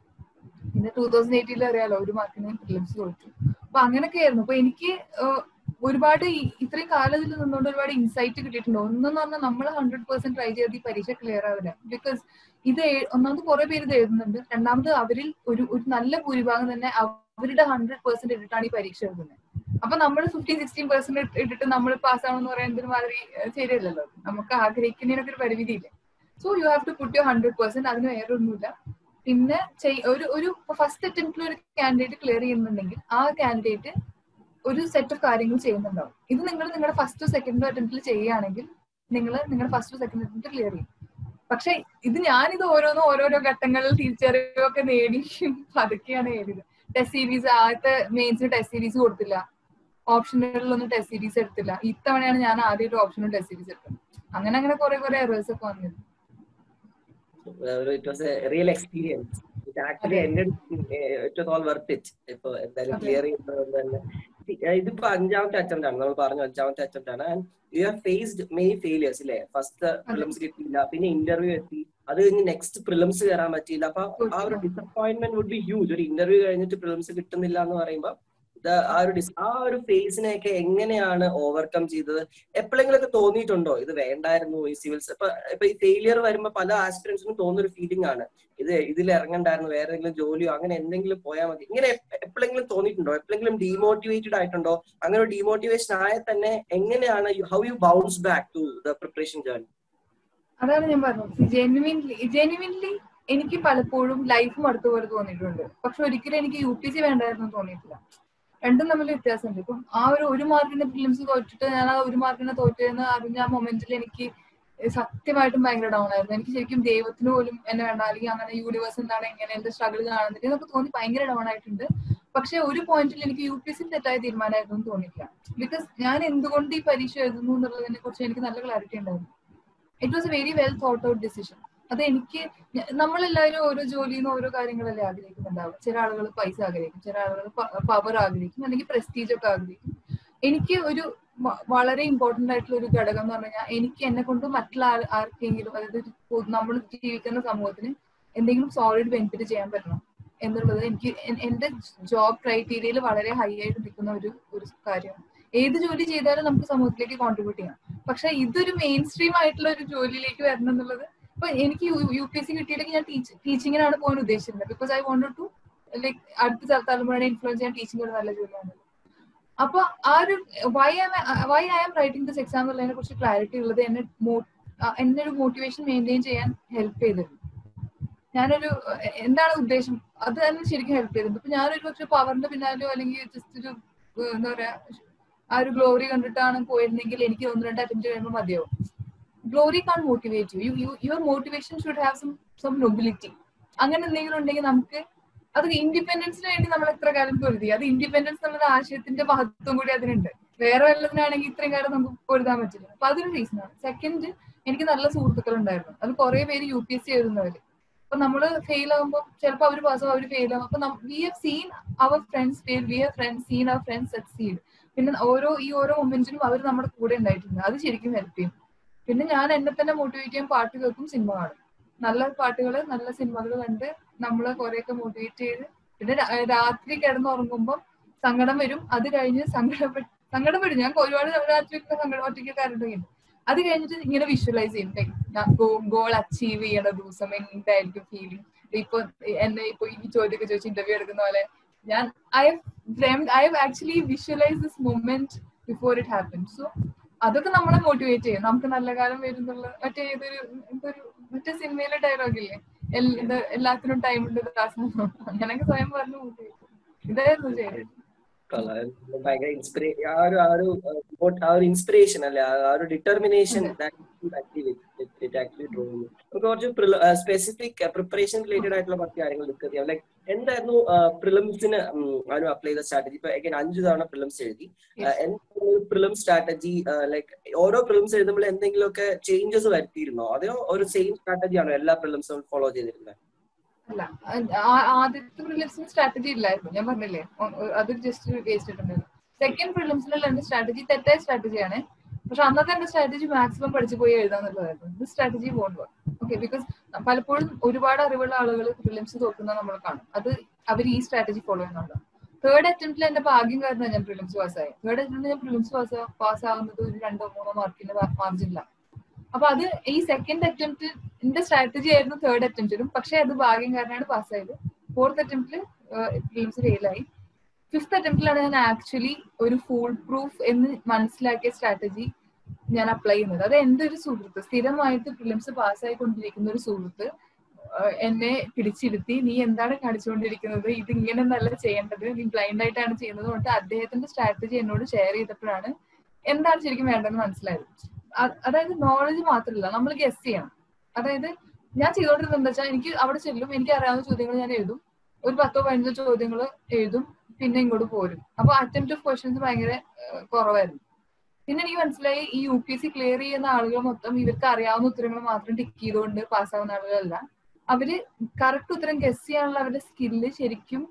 പിന്നെ ടൂ തൗസൻഡ് എയ്റ്റീനിൽ അറിയാലോ ഒരു മാർക്കിന് പ്രിലിംസ് കൊടുത്തു അപ്പൊ അങ്ങനെയൊക്കെ ആയിരുന്നു അപ്പൊ എനിക്ക് ഏഹ്, ഒരുപാട് ഈ- ഇത്രയും കാലം ഇതിൽ നിന്നുകൊണ്ട് ഒരുപാട് ഇൻസൈറ്റ് കിട്ടിയിട്ടുണ്ട് ഒന്നെന്ന് പറഞ്ഞാൽ നമ്മൾ ഹൺഡ്രഡ് പെർസെന്റ് ട്രൈ ചെയ്ത് ഈ പരീക്ഷ ക്ലിയർ ആവില്ല ബിക്കോസ് ഇത് എ- ഒന്നാമത് കുറെ പേര് ഇത് എഴുതുന്നുണ്ട് രണ്ടാമത് അവരിൽ ഒരു ഒരു നല്ല ഭൂരിഭാഗം തന്നെ അവരുടെ ഹൺഡ്രഡ് പെർസെന്റ് ഇട്ടിട്ടാണ് ഈ പരീക്ഷ എഴുതുന്നത് അപ്പൊ നമ്മൾ ഫിഫ്റ്റീൻ സിക്സ്റ്റീൻ പെർസെന്റ് ഇട്ടിട്ട് നമ്മൾ പാസ് ആവണമെന്ന് പറയുന്നത് മാതിരി ഏഹ്, ശരിയല്ലല്ലോ നമുക്ക് ആഗ്രഹിക്കുന്നതിനൊക്കെ ഒരു പരിമിതിയില്ലേ so you have to put your hundred percent അതിന് വേറെ ഒന്നുമില്ല പിന്നെ ചെയ്- ഒരു ഒരു ഫസ്റ്റ് അറ്റംപ്റ്റിൽ ഒരു കാൻഡിഡേറ്റ് ക്ലിയർ ചെയ്യുന്നുണ്ടെങ്കിൽ ആ കാൻഡിഡേറ്റ് ഒരു സെറ്റ് ഓഫ് കാര്യങ്ങൾ ചെയ്യുന്നുണ്ടാവും ഇത് നിങ്ങൾ നിങ്ങളുടെ ഫസ്റ്റോ സെക്കൻഡോ അറ്റംപ്റ്റിൽ ചെയ്യുകയാണെങ്കിൽ നിങ്ങൾ നിങ്ങളുടെ ഫസ്റ്റോ സെക്കൻഡ് അറ്റംപ്റ്റ് ക്ലിയർ ചെയ്യും പക്ഷെ ഇത് ഞാനിത് ഓരോന്നും ഓരോരോ ഘട്ടങ്ങളിൽ തിരിച്ചറിവൊക്കെ നേടി പതുക്കെയാണ് എഴുതിയത് ടെസ്റ്റ് സീരീസ് ആദ്യത്തെ മെയിൻസിന് ടെസ്റ്റ് സീരീസ് കൊടുത്തില്ല ഓപ്ഷനുകളിലൊന്നും ടെസ്റ്റ് സീരീസ് എടുത്തില്ല ഇത്തവണയാണ് ഞാൻ ആദ്യമായിട്ട് ഓപ്ഷനും ടെസ്റ്റ് സീരീസ് എടുത്തത് അങ്ങനെ അങ്ങനെ കുറെ കുറെ എറേഴ്സ് ഒക്കെ വന്നത് it was a real experience it actually അതെ. എന്റെ it was all worth it ഇപ്പൊ എന്തായാലും അതെ. ക്ലിയർ ചെയ്യുന്നത് തന്നെ ഏഹ് ഇതിപ്പോ അഞ്ചാമത്തെ അറ്റംപ്റ്റ് ആണ് നമ്മൾ പറഞ്ഞു അഞ്ചാമത്തെ അറ്റംപ്റ്റ് ആണ് and you have faced many failures ഇല്ലേ ഫസ്റ്റ് പ്രിലിംസ് കിട്ടിയില്ല പിന്നെ ഇന്റർവ്യൂ എത്തി അത് കഴിഞ്ഞ് നെക്സ്റ്റ് പ്രിലിംസ് കയറാൻ പറ്റിയില്ല അപ്പൊ ആ ഒരു ഡിസപ്പോയിന്റ്മെന്റ് വുഡ് ബി ഹ്യൂജ് ഒരു ഇന്റർവ്യൂ കഴിഞ്ഞിട്ട് പ്രിലിംസ് കിട്ടുന്നില്ല എന്ന് പറയുമ്പോൾ ആ ഒരു dis- ആ ഒരു ഫേസിനെയൊക്കെ എങ്ങനെയാണ് ഓവർകം ചെയ്തത് എപ്പോഴെങ്കിലും ഒക്കെ തോന്നിയിട്ടുണ്ടോ ഇത് വേണ്ടായിരുന്നു ഈ സിവിൽസ് ഇപ്പൊ ഇപ്പൊ ഈ ഫെയിലിയർ വരുമ്പോ പല ആസ്പിറൻസിനും തോന്നുന്ന ഒരു ഫീലിംഗ് ആണ് ഇത് ഇതിൽ ഇറങ്ങണ്ടായിരുന്നു വേറെ ഏതെങ്കിലും ജോലിയോ അങ്ങനെ എന്തെങ്കിലും പോയാൽ മതി ഇങ്ങനെ എപ്പോഴെങ്കിലും തോന്നിയിട്ടുണ്ടോ എപ്പോഴെങ്കിലും ഡീമോട്ടിവേറ്റഡ് ആയിട്ടുണ്ടോ അങ്ങനെ ഒരു ഡീമോട്ടിവേഷൻ ആയ തന്നെ എങ്ങനെയാണ് how you bounce back to the preparation journey അതാണ് ഞാൻ പറഞ്ഞത് ജെനുവിൻലി ജെനുവിൻലി എനിക്ക് പലപ്പോഴും ലൈഫ് മടുത്ത പോലെ തോന്നിയിട്ടുണ്ട് പക്ഷെ ഒരിക്കലും എനിക്ക് യു പി സി വേണ്ടായിരുന്നു എന്ന് തോന്നിയിട്ടില്ല രണ്ടും തമ്മിൽ വ്യത്യാസമുണ്ട് ഇപ്പം ആ ഒരു ഒരു മാർക്കിന്റെ ഫിലിംസ് തോറ്റിട്ട് ഞാൻ ആ ഒരു മാർക്കിനെ തോറ്റെന്ന് അറിഞ്ഞ ആ മൊമെന്റിൽ എനിക്ക് സത്യമായിട്ടും ഭയങ്കര ഡൗൺ ആയിരുന്നു എനിക്ക് ശരിക്കും ദൈവത്തിന് പോലും എന്നെ വേണ്ട അല്ലെങ്കിൽ അങ്ങനെ യൂണിവേഴ്സ് എന്താണ് എങ്ങനെ എന്റെ സ്ട്രഗിൾ കാണുന്നില്ല എന്നൊക്കെ തോന്നി ഭയങ്കര ഡൗൺ ആയിട്ടുണ്ട് പക്ഷെ ഒരു പോയിന്റിൽ എനിക്ക് യു പി സി തെറ്റായ തീരുമാനമായിരുന്നു എന്ന് തോന്നിയില്ല ബിക്കോസ് ഞാൻ എന്തുകൊണ്ട് ഈ പരീക്ഷ എഴുതുന്നു എന്നുള്ളതിനെ കുറിച്ച് എനിക്ക് നല്ല ക്ലാരിറ്റി ഉണ്ടായിരുന്നു it was a very well thought out decision അത് എനിക്ക് ഞ- നമ്മളെല്ലാവരും ഓരോ ജോലിയിൽ നിന്ന് ഓരോ കാര്യങ്ങളല്ലേ ആഗ്രഹിക്കുന്നുണ്ടാവും ചില ആളുകൾ പൈസ ആഗ്രഹിക്കും ചില ആളുകൾ പവർ ആഗ്രഹിക്കും അല്ലെങ്കിൽ പ്രസ്റ്റീജ് ഒക്കെ ആഗ്രഹിക്കും എനിക്ക് ഒരു വ- വളരെ ഇമ്പോർട്ടന്റ് ആയിട്ടുള്ള ഒരു ഘടകം എന്ന് പറഞ്ഞാൽ എനിക്ക് എന്നെ കൊണ്ട് മറ്റുള്ള ആൾ ആർക്കെങ്കിലും അതായത് നമ്മൾ ജീവിക്കുന്ന സമൂഹത്തിന് എന്തെങ്കിലും സോളിഡ് ബെനിഫിറ്റ് ചെയ്യാൻ പറ്റണം എന്നുള്ളത് എനിക്ക് എൻ- എന്റെ ജോബ് ക്രൈറ്റീരിയയിൽ വളരെ ഹൈ ആയിട്ട് നിൽക്കുന്ന ഒരു ഒരു കാര്യമാണ് ഏത് ജോലി ചെയ്താലും നമുക്ക് സമൂഹത്തിലേക്ക് കോൺട്രിബ്യൂട്ട് ചെയ്യാം പക്ഷെ ഇതൊരു മെയിൻ സ്ട്രീം ആയിട്ടുള്ള ഒരു ജോലിയിലേക്ക് വരണം എന്നുള്ളത് ഇപ്പൊ എനിക്ക് യു പി എസ് സി കിട്ടിയില്ലെങ്കിൽ ഞാൻ ടീച്ചിങ്ങിനാണ് പോകാൻ ഉദ്ദേശിച്ചിരുന്നത് because I want to like അടുത്ത തല- തലമുറയെ ഇൻഫ്ലുവൻസ് ചെയ്യാൻ ടീച്ചിങ് ഒരു നല്ല ജോലിയാണ് അപ്പൊ ആ ഒരു why why I am writing this exam എന്നുള്ളതിനെ കുറിച്ച് ക്ലാരിറ്റി ഉള്ളത് എന്നെ മോ- ആ, എന്നെ ഒരു മോട്ടിവേഷൻ മെയിൻറ്റെയിൻ ചെയ്യാൻ ഹെൽപ്പ് ചെയ്തിരുന്നു ഞാനൊരു എ- എന്താണ് ഉദ്ദേശം അത് തന്നെ ശരിക്കും ഹെൽപ്പ് ചെയ്തിട്ടുണ്ട് ഇപ്പൊ ഞാനൊരു പക്ഷെ പവറിന്റെ പിന്നാലെയോ അല്ലെങ്കിൽ ജസ്റ്റ് ഒരു ഏഹ്, എന്താ പറയാ ആ ഒരു ഗ്ലോറി കണ്ടിട്ടാണ് പോയിരുന്നെങ്കിൽ എനിക്ക് ഒന്ന് രണ്ട് അറ്റംപ്റ്റ് കഴിയുമ്പോൾ മതിയാവും glory can't motivate you you your motivation should have some some nobility അങ്ങനെ എന്തെങ്കിലും ഉണ്ടെങ്കിൽ നമുക്ക് അത് ഇൻഡിപെൻഡൻസിന് വേണ്ടി നമ്മൾ എത്ര കാലം പൊരുതി അത് ഇൻഡിപെൻഡൻസ് എന്നുള്ള ആശയത്തിന്റെ മഹത്വം കൂടി അതിനുണ്ട് വേറെ വല്ലതിനാണെങ്കിൽ ഇത്രയും കാലം നമുക്ക് പൊരുതാൻ പറ്റില്ല അപ്പൊ അതൊരു റീസണാണ് സെക്കൻഡ് എനിക്ക് നല്ല സുഹൃത്തുക്കൾ ഉണ്ടായിരുന്നു അത് കുറെ പേര് യു പി എസ് സി എഴുതുന്നവര് അപ്പൊ നമ്മള് ഫെയിൽ ആകുമ്പോൾ ചിലപ്പോൾ അവര് പാസ്സാവും അവര് ഫെയിൽ ആവും അപ്പൊ വി ഹവ് സീൻ അവർ friends fail we have friends seen അവർ ഫ്രണ്ട്സ് സക്സീഡ് പിന്നെ ഓരോ ഈ ഓരോ മൊമെന്റിനും അവർ നമ്മുടെ കൂടെ ഉണ്ടായിട്ടുണ്ട് അത് ശരിക്കും ഹെൽപ്പ് ചെയ്യും പിന്നെ ഞാൻ എന്നെ തന്നെ മോട്ടിവേറ്റ് ചെയ്യാൻ പാട്ട് കേൾക്കും സിനിമ കാണും നല്ല പാട്ടുകൾ നല്ല സിനിമകൾ കണ്ട് നമ്മളെ കുറെയൊക്കെ മോട്ടിവേറ്റ് ചെയ്ത് പിന്നെ രാ- രാത്രി കിടന്നുറങ്ങുമ്പോൾ സങ്കടം വരും അത് കഴിഞ്ഞ് സങ്കടപ്പെട്ട് സങ്കടം വരും ഞാൻ ഒരുപാട് രാത്രി ഒക്കെ സങ്കടം ഒറ്റയ്ക്ക് കരണ്ടുണ്ട് അത് കഴിഞ്ഞിട്ട് ഇങ്ങനെ വിഷ്വലൈസ് ചെയ്യും Like, ഞാൻ ഗോൾ അച്ചീവ് ചെയ്യണ ദിവസം എന്തായിരിക്കും ഫീലിംഗ് ഇപ്പൊ എന്നെ ഇപ്പൊ ഈ ചോദ്യമൊക്കെ ചോദിച്ച് ഇന്റർവ്യൂ എടുക്കുന്ന പോലെ ഞാൻ I have I have actually visualise this moment before it happen so അതൊക്കെ നമ്മളെ മോട്ടിവേറ്റ് ചെയ്യും നമുക്ക് നല്ല കാലം വരുന്നുള്ള മറ്റേ ഇതൊരു എന്തൊരു മറ്റേ സിനിമയിലെ ഡയലോഗ് ഇല്ലേ എൽ- ഇത് എല്ലാത്തിനും ടൈം ഉണ്ട് ദാസം അങ്ങനെയൊക്കെ സ്വയം പറഞ്ഞു മോട്ടിവേറ്റ് ഇതായിരുന്നു ചെയ്യുന്നത് കൊള്ളാം. ഭയങ്കര ഇൻസ്പിറേ ആ ഒരു ആ ഒരു uh, what- ആ ഒരു ഇൻസ്പിറേഷൻ അല്ലെ ആ ഒരു ഡിറ്റർമിനേഷൻ കുറച്ച് സ്പെസിഫിക് പ്രിപ്പറേഷൻ റിലേറ്റഡ് ആയിട്ടുള്ള കുറച്ച് കാര്യങ്ങൾ ഡിസ്കസ് ചെയ്യാം ലൈക്ക് എന്തായിരുന്നു പ്രിലിംസിന് അനു അപ്ലൈ ചെയ്ത സ്ട്രാറ്റജി ഇപ്പൊ again അഞ്ച് തവണ പ്രിലിംസ് എഴുതി Yes. എന്തായിരുന്നു പ്രിലിം സ്ട്രാറ്റജി ലൈക്ക് ഓരോ പ്രിലിംസ് എഴുതുമ്പോൾ എന്തെങ്കിലുമൊക്കെ ചേഞ്ചസ് വരുത്തിയിരുന്നോ അതെയോ ഒരു സെയിം സ്ട്രാറ്റജി ആണോ എല്ലാ പ്രിലിംസും ഫോളോ ചെയ്തിരുന്നത് അല്ല ആ- ആദ്യത്തെ പ്രിലിംസിന് സ്ട്രാറ്റജി ഇല്ലായിരുന്നു ഞാൻ പറഞ്ഞില്ലേ ഒ- ഒ- അത് ജസ്റ്റ് വേസ്റ്റ് ഇട്ടുണ്ടായിരുന്നു സെക്കൻഡ് പ്രിലിംസിലുള്ള എന്റെ സ്ട്രാറ്റജി തെറ്റായ സ്ട്രാറ്റജിയാണ് പക്ഷെ അന്നത്തെ എന്റെ സ്ട്രാറ്റജി മാക്സിമം പഠിച്ചു പോയി എഴുതാന്നുള്ളതായിരുന്നു ഇത് സ്ട്രാറ്റജി പോകണ്ട ഓക്കെ ബിക്കോസ് പലപ്പോഴും ഒരുപാട് അറിവുള്ള ആളുകൾ പ്രിലിംസ് തോക്കുന്ന നമ്മൾ കാണും അത് അവർ ഈ സ്ട്രാറ്റജി ഫോളോ ചെയ്യുന്നുണ്ട് തേർഡ് അറ്റംപ്റ്റിൽ എന്റെ ഭാഗ്യം കാരണം ഞാൻ പ്രിലിംസ് പാസ്സായി തേർഡ് അറ്റംപ്റ്റിൽ ഞാൻ പ്രിലിംസ് പാസ് പാസ് ആവുന്നത് ഒരു രണ്ടോ മൂന്നോ മാർക്കിന്റെ മാർജിനില്ല അപ്പൊ അത് ഈ സെക്കൻഡ് അറ്റംപ്റ്റ് എന്റെ സ്ട്രാറ്റജി ആയിരുന്നു തേർഡ് അറ്റംപ്റ്റിലും പക്ഷെ അത് ഭാഗ്യം കാരണമാണ് പാസ്സായത് ഫോർത്ത് അറ്റംപ്റ്റിൽ ഫിലിംസ് ഫെയിലായി ഫിഫ്ത് അറ്റംപ്റ്റിലാണ് ഞാൻ ആക്ച്വലി ഒരു ഫുൾ പ്രൂഫ് എന്ന് മനസ്സിലാക്കിയ സ്ട്രാറ്റജി ഞാൻ അപ്ലൈ ചെയ്യുന്നത് അത് എന്റെ ഒരു സുഹൃത്ത് സ്ഥിരമായിട്ട് ഫിലിംസ് പാസ്സായിക്കൊണ്ടിരിക്കുന്ന ഒരു സുഹൃത്ത് ആഹ് എന്നെ പിടിച്ചിരുത്തി നീ എന്താണ് കാണിച്ചുകൊണ്ടിരിക്കുന്നത് ഇത് ഇങ്ങനെ നല്ല ചെയ്യേണ്ടത് നീ ബ്ലൈൻഡ് ആയിട്ടാണ് ചെയ്യുന്നത് കൊണ്ട് അദ്ദേഹത്തിന്റെ സ്ട്രാറ്റജി എന്നോട് ഷെയർ ചെയ്തപ്പോഴാണ് എന്താണ് ശരിക്കും വേണ്ടതെന്ന് മനസ്സിലായത് അ- അതായത് നോളജ് മാത്രമല്ല നമ്മൾ ഗസ് ചെയ്യണം അതായത് ഞാൻ ചെയ്തോണ്ടിരുന്നത് എന്താ വെച്ചാൽ എനിക്ക് അവിടെ ചെല്ലും എനിക്ക് അറിയാവുന്ന ചോദ്യങ്ങൾ ഞാൻ എഴുതും ഒരു പത്തോ പതിനഞ്ചോ ചോദ്യങ്ങൾ എഴുതും പിന്നെ ഇങ്ങോട്ട് പോരും അപ്പൊ അറ്റംപ്റ്റ് ഓഫ് ക്വസ്റ്റ്യൻസ് ഭയങ്കര ഏഹ്, കുറവായിരുന്നു പിന്നെ എനിക്ക് മനസ്സിലായി ഈ U P S C clear ചെയ്യുന്ന ആളുകൾ മൊത്തം ഇവർക്ക് അറിയാവുന്ന ഉത്തരങ്ങൾ മാത്രം ടിക്ക് ചെയ്തുകൊണ്ട് പാസ്സാവുന്ന ആളുകളല്ല അവര് കറക്റ്റ് ഉത്തരം ഗസ് ചെയ്യാനുള്ള അവരുടെ സ്കില്ല് ശരിക്കും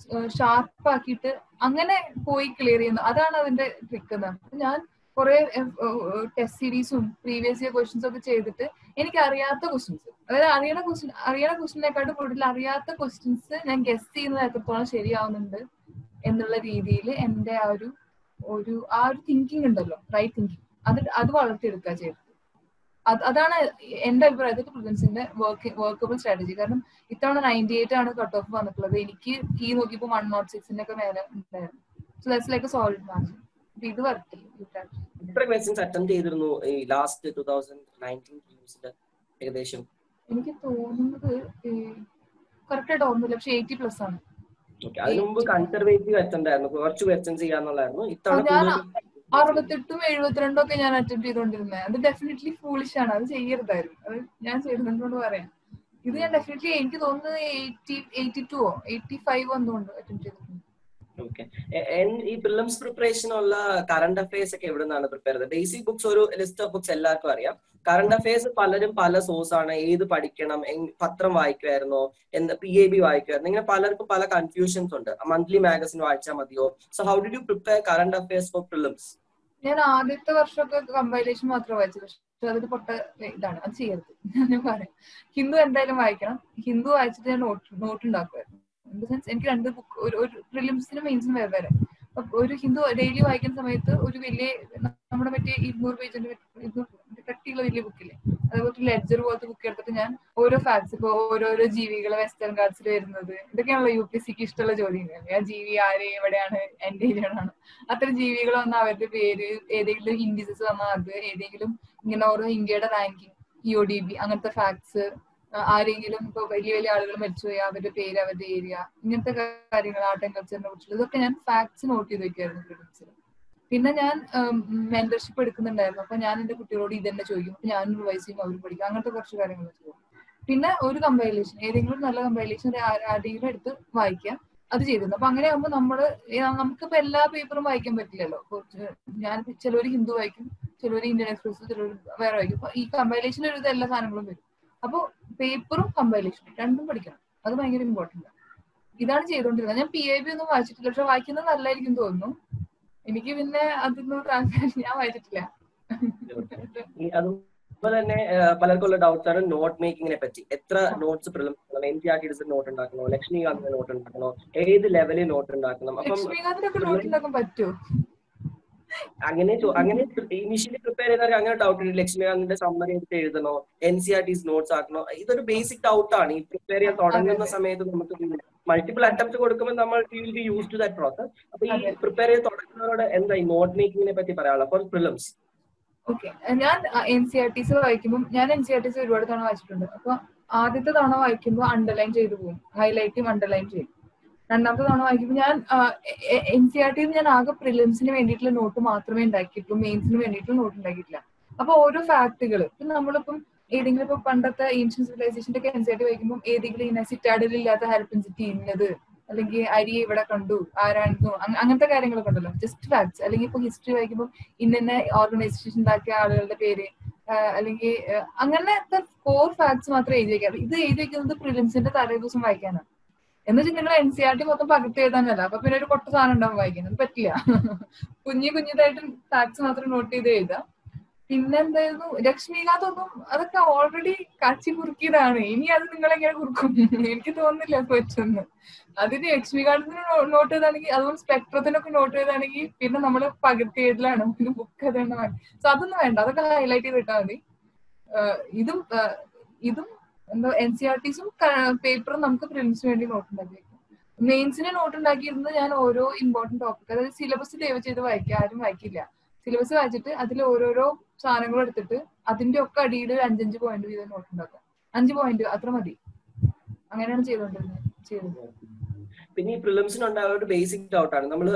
ഷാർപ്പ് ആക്കിയിട്ട് അങ്ങനെ പോയി ക്ലിയർ ചെയ്യുന്നു അതാണ് അതിന്റെ ട്രിക്ക് എന്ന് അപ്പൊ ഞാൻ കുറെ ടെസ്റ്റ് സീരീസും പ്രീവിയസ് ഇയർ ക്വസ്റ്റ്യൻസ് ഒക്കെ ചെയ്തിട്ട് എനിക്ക് അറിയാത്ത ക്വസ്റ്റ്യൻസ് അതായത് അറിയണ ക്വസ്റ്റ്യൻ അറിയണ ക്വസ്റ്റ്യനെക്കാട്ടും കൂടുതൽ അറിയാത്ത ക്വസ്റ്റ്യൻസ് ഞാൻ ഗസ് ചെയ്യുന്നത് എത്രത്തോളം ശരിയാവുന്നുണ്ട് എന്നുള്ള രീതിയിൽ എന്റെ ആ ഒരു ഒരു ആ ഒരു തിങ്കിങ് ഉണ്ടല്ലോ റൈറ്റ് തിങ്കിങ് അത് അത് വളർത്തിയെടുക്കുക ചെയ്തത് അത് അതാണ് എന്റെ അഭിപ്രായത്തിൽ പ്രിലിംസിന്റെ വർക്ക് വർക്കബിൾ സ്ട്രാറ്റജി കാരണം ഇത്തവണ നയൻറ്റി എയ്റ്റ് ആണ് കട്ട് ഓഫ് വന്നിട്ടുള്ളത് എനിക്ക് കീ നോക്കിയപ്പോൾ വൺ നോട്ട് സിക്സിന്റെ ഒക്കെ മേലെ ഉണ്ടായിരുന്നു so that's like solid margin ഇത് വർക്കില്ല എത്ര ക്വസ്റ്റ്യൻസ് അറ്റംപ്റ്റ് ചെയ്തിരുന്നു ഈ ലാസ്റ്റ് ടൂ തൗസൻഡ് നയൻറ്റീൻ ഫിലിംസിന്റെ ഏകദേശം എനിക്ക് തോന്നുന്നത് കറക്റ്റ് ആയിട്ട് ഓർമ്മയില്ല പക്ഷെ എയ്റ്റി പ്ലസ് ആണ് ഓക്കെ അതിനു മുമ്പ് കൺസർവേറ്റീവ് അറ്റംപ്റ്റ് ആയിരുന്നു കുറച്ച് ക്വസ്റ്റ്യൻസ് ചെയ്യാന്നുള്ളായിരുന്നു ഇത്തവണ ഞാൻ കൂടുതൽ അറുപത്തെട്ടും എഴുപത്തിരണ്ടും ഒക്കെ ഞാൻ അറ്റംപ്റ്റ് ചെയ്തോണ്ടിരുന്നത് അത് ഡെഫിനറ്റ്ലി ഫൂളിഷ് ആണ് അത് ചെയ്യരുതായിരുന്നു അത് ഞാൻ ചെയ്തിട്ടുണ്ടോണ്ട് പറയാം ഇത് ഞാൻ ഡെഫിനറ്റ്ലി എനിക്ക് തോന്നുന്നത് eighty eighty two eighty five എന്തുകൊണ്ട് അറ്റംപ്റ്റ് ചെയ്തിട്ടുണ്ട് ഓക്കെ ഈ പ്രിലിംസ് പ്രിപ്പറേഷൻ ഉള്ള കറണ്ട് അഫയേഴ്സ് ഒക്കെ എവിടെ നിന്നാണ് പ്രിപ്പയർ ചെയ്തത് ബേസിക് ബുക്സ് ഒരു ലിസ്റ്റ് ഓഫ് ബുക്സ് എല്ലാവർക്കും അറിയാം കറണ്ട് അഫയേഴ്സ് പലരും പല സോഴ്സ് ആണ് ഏത് പഠിക്കണം എങ്- പത്രം വായിക്കുമായിരുന്നോ എന്ത് പി എ ബി വായിക്കുമായിരുന്നു ഇങ്ങനെ പലർക്കും പല കൺഫ്യൂഷൻസ് ഉണ്ട് മന്ത്ലി മാഗസിൻ വായിച്ചാൽ മതിയോ so how did you prepare current affairs for prelims ഞാൻ ആദ്യത്തെ വർഷമൊക്കെ കമ്പൈലേഷൻ മാത്രമേ വായിച്ചു പക്ഷെ അതിൽ പൊട്ട ഇതാണ് അത് ചെയ്യരുത് ഞാൻ പറയാം ഹിന്ദു എന്തായാലും വായിക്കണം ഹിന്ദു വായിച്ചിട്ട് ഞാൻ നോട്ട് നോട്ട് ഉണ്ടാക്കുമായിരുന്നു ഇൻ ദ സെൻസ് എനിക്ക് രണ്ട് ബുക്ക് ഒരു ഒരു പ്രിലിംസിനും മെയിൻസിനും വേറെ വേറെ അപ്പൊ ഒരു ഹിന്ദു ഡെയിലി വായിക്കുന്ന സമയത്ത് ഒരു വലിയ നമ്മുടെ മറ്റേ ഇരുന്നൂറ് പേജിന്റെ ഇരുന്നൂറ് കട്ടിയുള്ള വലിയ ബുക്കില്ലേ അതേപോലെ ലെഡ്ജർ പോലത്തെ ബുക്ക് എടുത്തിട്ട് ഞാൻ ഓരോ ഫാക്ട്സ് ഇപ്പൊ ഓരോരോ ജീവികളെ വെസ്റ്റേൺ ഗാർഡ്സിൽ വരുന്നത് ഇതൊക്കെയാണല്ലോ യു പി സിക്ക് ഇഷ്ടമുള്ള ചോദ്യങ്ങൾ ആ ജീവി ആര് എവിടെയാണ് എന്റെ ഏരിയയാണ് അത്തരം ജീവികൾ വന്ന അവരുടെ പേര് ഏതെങ്കിലും ഇൻഡിസസ് വന്നാൽ അത് ഏതെങ്കിലും ഇങ്ങനെ ഓരോ ഇന്ത്യയുടെ ranking E O D B അങ്ങനത്തെ ഫാക്ട്സ് ആരെങ്കിലും ഇപ്പൊ വലിയ വലിയ ആളുകൾ മരിച്ചുപോയി അവരുടെ പേര് അവരുടെ ഏരിയ ഇങ്ങനത്തെ കാര്യങ്ങൾ ആർട്ട് ആൻഡ് കൾച്ചറിനെ കുറിച്ചുള്ള ഇതൊക്കെ ഞാൻ ഫാക്ട്സ് നോട്ട് ചെയ്ത് വെക്കായിരുന്നു പ്രിലിംസിൽ പിന്നെ ഞാൻ മെന്റർഷിപ്പ് എടുക്കുന്നുണ്ടായിരുന്നു അപ്പൊ ഞാൻ എന്റെ കുട്ടികളോട് ഇത് തന്നെ ചോദിക്കും അപ്പൊ ഞാൻ റിവൈസ് ചെയ്യും അവർ പഠിക്കും അങ്ങനത്തെ കുറച്ച് കാര്യങ്ങൾ ചെയ്യും പിന്നെ ഒരു കമ്പൈലേഷൻ ഏതെങ്കിലും നല്ല കമ്പൈലേഷൻ ആരെങ്കിലും എടുത്ത് വായിക്കാം അത് ചെയ്തിരുന്നു അപ്പൊ അങ്ങനെ ആകുമ്പോൾ നമ്മള് നമുക്കിപ്പോ എല്ലാ പേപ്പറും വായിക്കാൻ പറ്റില്ലല്ലോ ഞാൻ ചിലവർ ഹിന്ദു വായിക്കും ചിലവർ ഇന്ത്യൻ എക്സ്പ്രസ് ചിലവർ വേറെ വായിക്കും അപ്പൊ ഈ കമ്പൈലേഷൻ എഴുതി എല്ലാ സാധനങ്ങളും വരും അപ്പോൾ പേപ്പറും കമ്പൈലേഷനും രണ്ടും പഠിക്കണം അത് ഭയങ്കര ഇമ്പോർട്ടന്റ് ഇതാണ് ചെയ്തുകൊണ്ടിരുന്നത് ഞാൻ പി ഐ ബി ഒന്നും വായിച്ചിട്ടില്ല പക്ഷെ വായിക്കുന്നത് നല്ലതായിരിക്കും തോന്നുന്നു എനിക്ക് പിന്നെ അതൊന്നും ട്രാൻസ്ലേഷൻ ഞാൻ വായിച്ചിട്ടില്ല അതുപോലെ തന്നെ പലർക്കുള്ള ഡൗട്ട്സ് ആണ് നോട്ട് മേക്കിങ്ങിനെ പറ്റി എത്ര notes prelims N T R T note ഉണ്ടാക്കണോ ലക്ഷ്മികാന്തിന്റെ നോട്ട് ഉണ്ടാക്കണോ ഏത് ലെവലിൽ നോട്ട് ഉണ്ടാക്കണം അപ്പം ലക്ഷ്മികാന്തിനൊക്കെ നോട്ട് ഉണ്ടാക്കാൻ പറ്റുമോ അങ്ങനെ അങ്ങനെ ഇനിഷ്യലി പ്രിപ്പയർ ചെയ്താൽ അങ്ങനെ ഡൗട്ട് ഉണ്ട് ലക്ഷ്മികാന്തിന്റെ സമ്മറി എടുത്ത് എഴുതണോ N C R Ts notes ആക്കണോ ഇതൊരു ബേസിക് ഡൗട്ട് ആണ് ഈ പ്രിപ്പയർ ചെയ്യാൻ തുടങ്ങുന്ന സമയത്ത് നമുക്ക് മൾട്ടിപ്പിൾ അറ്റംപ്റ്റ് കൊടുക്കുമ്പോൾ നമ്മൾ will be use to that process അപ്പൊ ഈ പ്രിപ്പയർ ചെയ്ത് തുടങ്ങുന്നവരോട് എന്താ ഈ നോട്ട് മേക്കിങ്ങിനെ പറ്റി പറയാനുള്ളത് ഫോർ പ്രിലിംസ് ഓക്കെ ഞാൻ എൻ സി ആർ ടിസ് വായിക്കുമ്പോൾ ഞാൻ എൻ സി ആർ ടിസ് ഒരുപാട് തവണ വായിച്ചിട്ടുണ്ട് അപ്പൊ ആദ്യത്തെ തവണ വായിക്കുമ്പോൾ അണ്ടർലൈൻ ചെയ്തു പോകും ഹൈലൈറ്റും അണ്ടർലൈൻ ചെയ്യും രണ്ടാമത്തെ തവണ വായിക്കുമ്പോൾ ഞാൻ എൻ സി ആർ ടിയിൽ ഞാൻ ആകെ പ്രിലിംസിന് വേണ്ടിയിട്ടുള്ള നോട്ട് മാത്രമേ ഉണ്ടാക്കിയിട്ടുള്ളൂ മെയിൻസിന് വേണ്ടിയിട്ടുള്ള നോട്ട് ഉണ്ടാക്കിയിട്ടില്ല അപ്പൊ ഓരോ ഫാക്ടുകൾ ഇപ്പം നമ്മളിപ്പം ഏതെങ്കിലും ഇപ്പൊ പണ്ടത്തെ ഏൻഷ്യൻ സിവിലൈസേഷന്റെ ഒക്കെ എൻ സി ആർ ടി വായിക്കുമ്പോൾ ഏതെങ്കിലും ഇങ്ങനെ സിറ്റാഡിൽ ഇല്ലാത്ത ഹെൽപ്പൻ സിറ്റി ഇന്നത് അല്ലെങ്കിൽ അരിയെ ഇവിടെ കണ്ടു ആരായിരുന്നു അങ്ങനത്തെ കാര്യങ്ങളൊക്കെ ഉണ്ടല്ലോ ജസ്റ്റ് ഫാക്ട്സ് അല്ലെങ്കിൽ ഇപ്പൊ ഹിസ്റ്ററി വായിക്കുമ്പോൾ ഇന്ന ഓർഗനൈസേഷൻ ഉണ്ടാക്കിയ ആളുകളുടെ പേര് അല്ലെങ്കിൽ അങ്ങനത്തെ ഫോർ ഫാക്ട്സ് മാത്രമേ എഴുതി വെക്കാം ഇത് എഴുതി വെക്കുന്നത് പ്രിലിംസിന്റെ തലേ ദിവസം വായിക്കാനാണ് എന്ന് വെച്ചാൽ നിങ്ങൾ എൻ സി ആർ ടി മൊത്തം പകർത്തി എഴുതാനല്ല അപ്പൊ പിന്നെ ഒരു കൊട്ട സാധനം ഉണ്ടാവും വായിക്കാൻ അത് പറ്റില്ല കുഞ്ഞു കുഞ്ഞതായിട്ട് ഫാക്ട്സ് മാത്രം നോട്ട് ചെയ്ത് എഴുതാം പിന്നെന്തായിരുന്നു ലക്ഷ്മികാന്ത് ഒന്നും അതൊക്കെ ഓൾറെഡി കാച്ചി കുറുക്കിയതാണ് ഇനി അത് നിങ്ങൾ എങ്ങനെ കുറുക്കും എനിക്ക് തോന്നുന്നില്ല പറ്റുമെന്ന് അതിന് ലക്ഷ്മികാന്തിന് നോട്ട് ചെയ്താണെങ്കിൽ അതുപോലെ സ്പെക്ട്രത്തിനൊക്കെ നോട്ട് ചെയ്താണെങ്കിൽ പിന്നെ നമ്മൾ പകർത്തി എഴുതലാണ് പിന്നെ ബുക്ക് അതാണ് സോ അതൊന്നും വേണ്ട അതൊക്കെ ഹൈലൈറ്റ് ചെയ്ത് ഇട്ടാൽ മതി ഇതും ഇതും എന്താ എൻ സി ആർ ടിസും പേപ്പറും നമുക്ക് പ്രിലിംസിന് വേണ്ടി നോട്ട് ഉണ്ടാക്കി മെയിൻസിന് നോട്ട് ഉണ്ടാക്കിയിരുന്നത് ഞാൻ ഓരോ ഇമ്പോർട്ടന്റ് ടോപ്പിക് അതായത് സിലബസ് സേവ് ചെയ്ത് വായിക്കുക ആരും വായിക്കില്ല സിലബസ് വായിച്ചിട്ട് അതിൽ ഓരോരോ സാധനങ്ങൾ എടുത്തിട്ട് അതിന്റെ ഒക്കെ അടിയിൽ അഞ്ചഞ്ച് പോയിന്റ് വീതം നോട്ട് ഉണ്ടാക്കാം അഞ്ച് പോയിന്റ് അത്ര മതി അങ്ങനെയാണ് ചെയ്തോണ്ടിരുന്നത് ചെയ്തത് പിന്നെ ഈ പ്രിലിംസിന് ഉണ്ടാകുന്ന ഒരു ബേസിക് ഡൗട്ട് ആണ് നമ്മൾ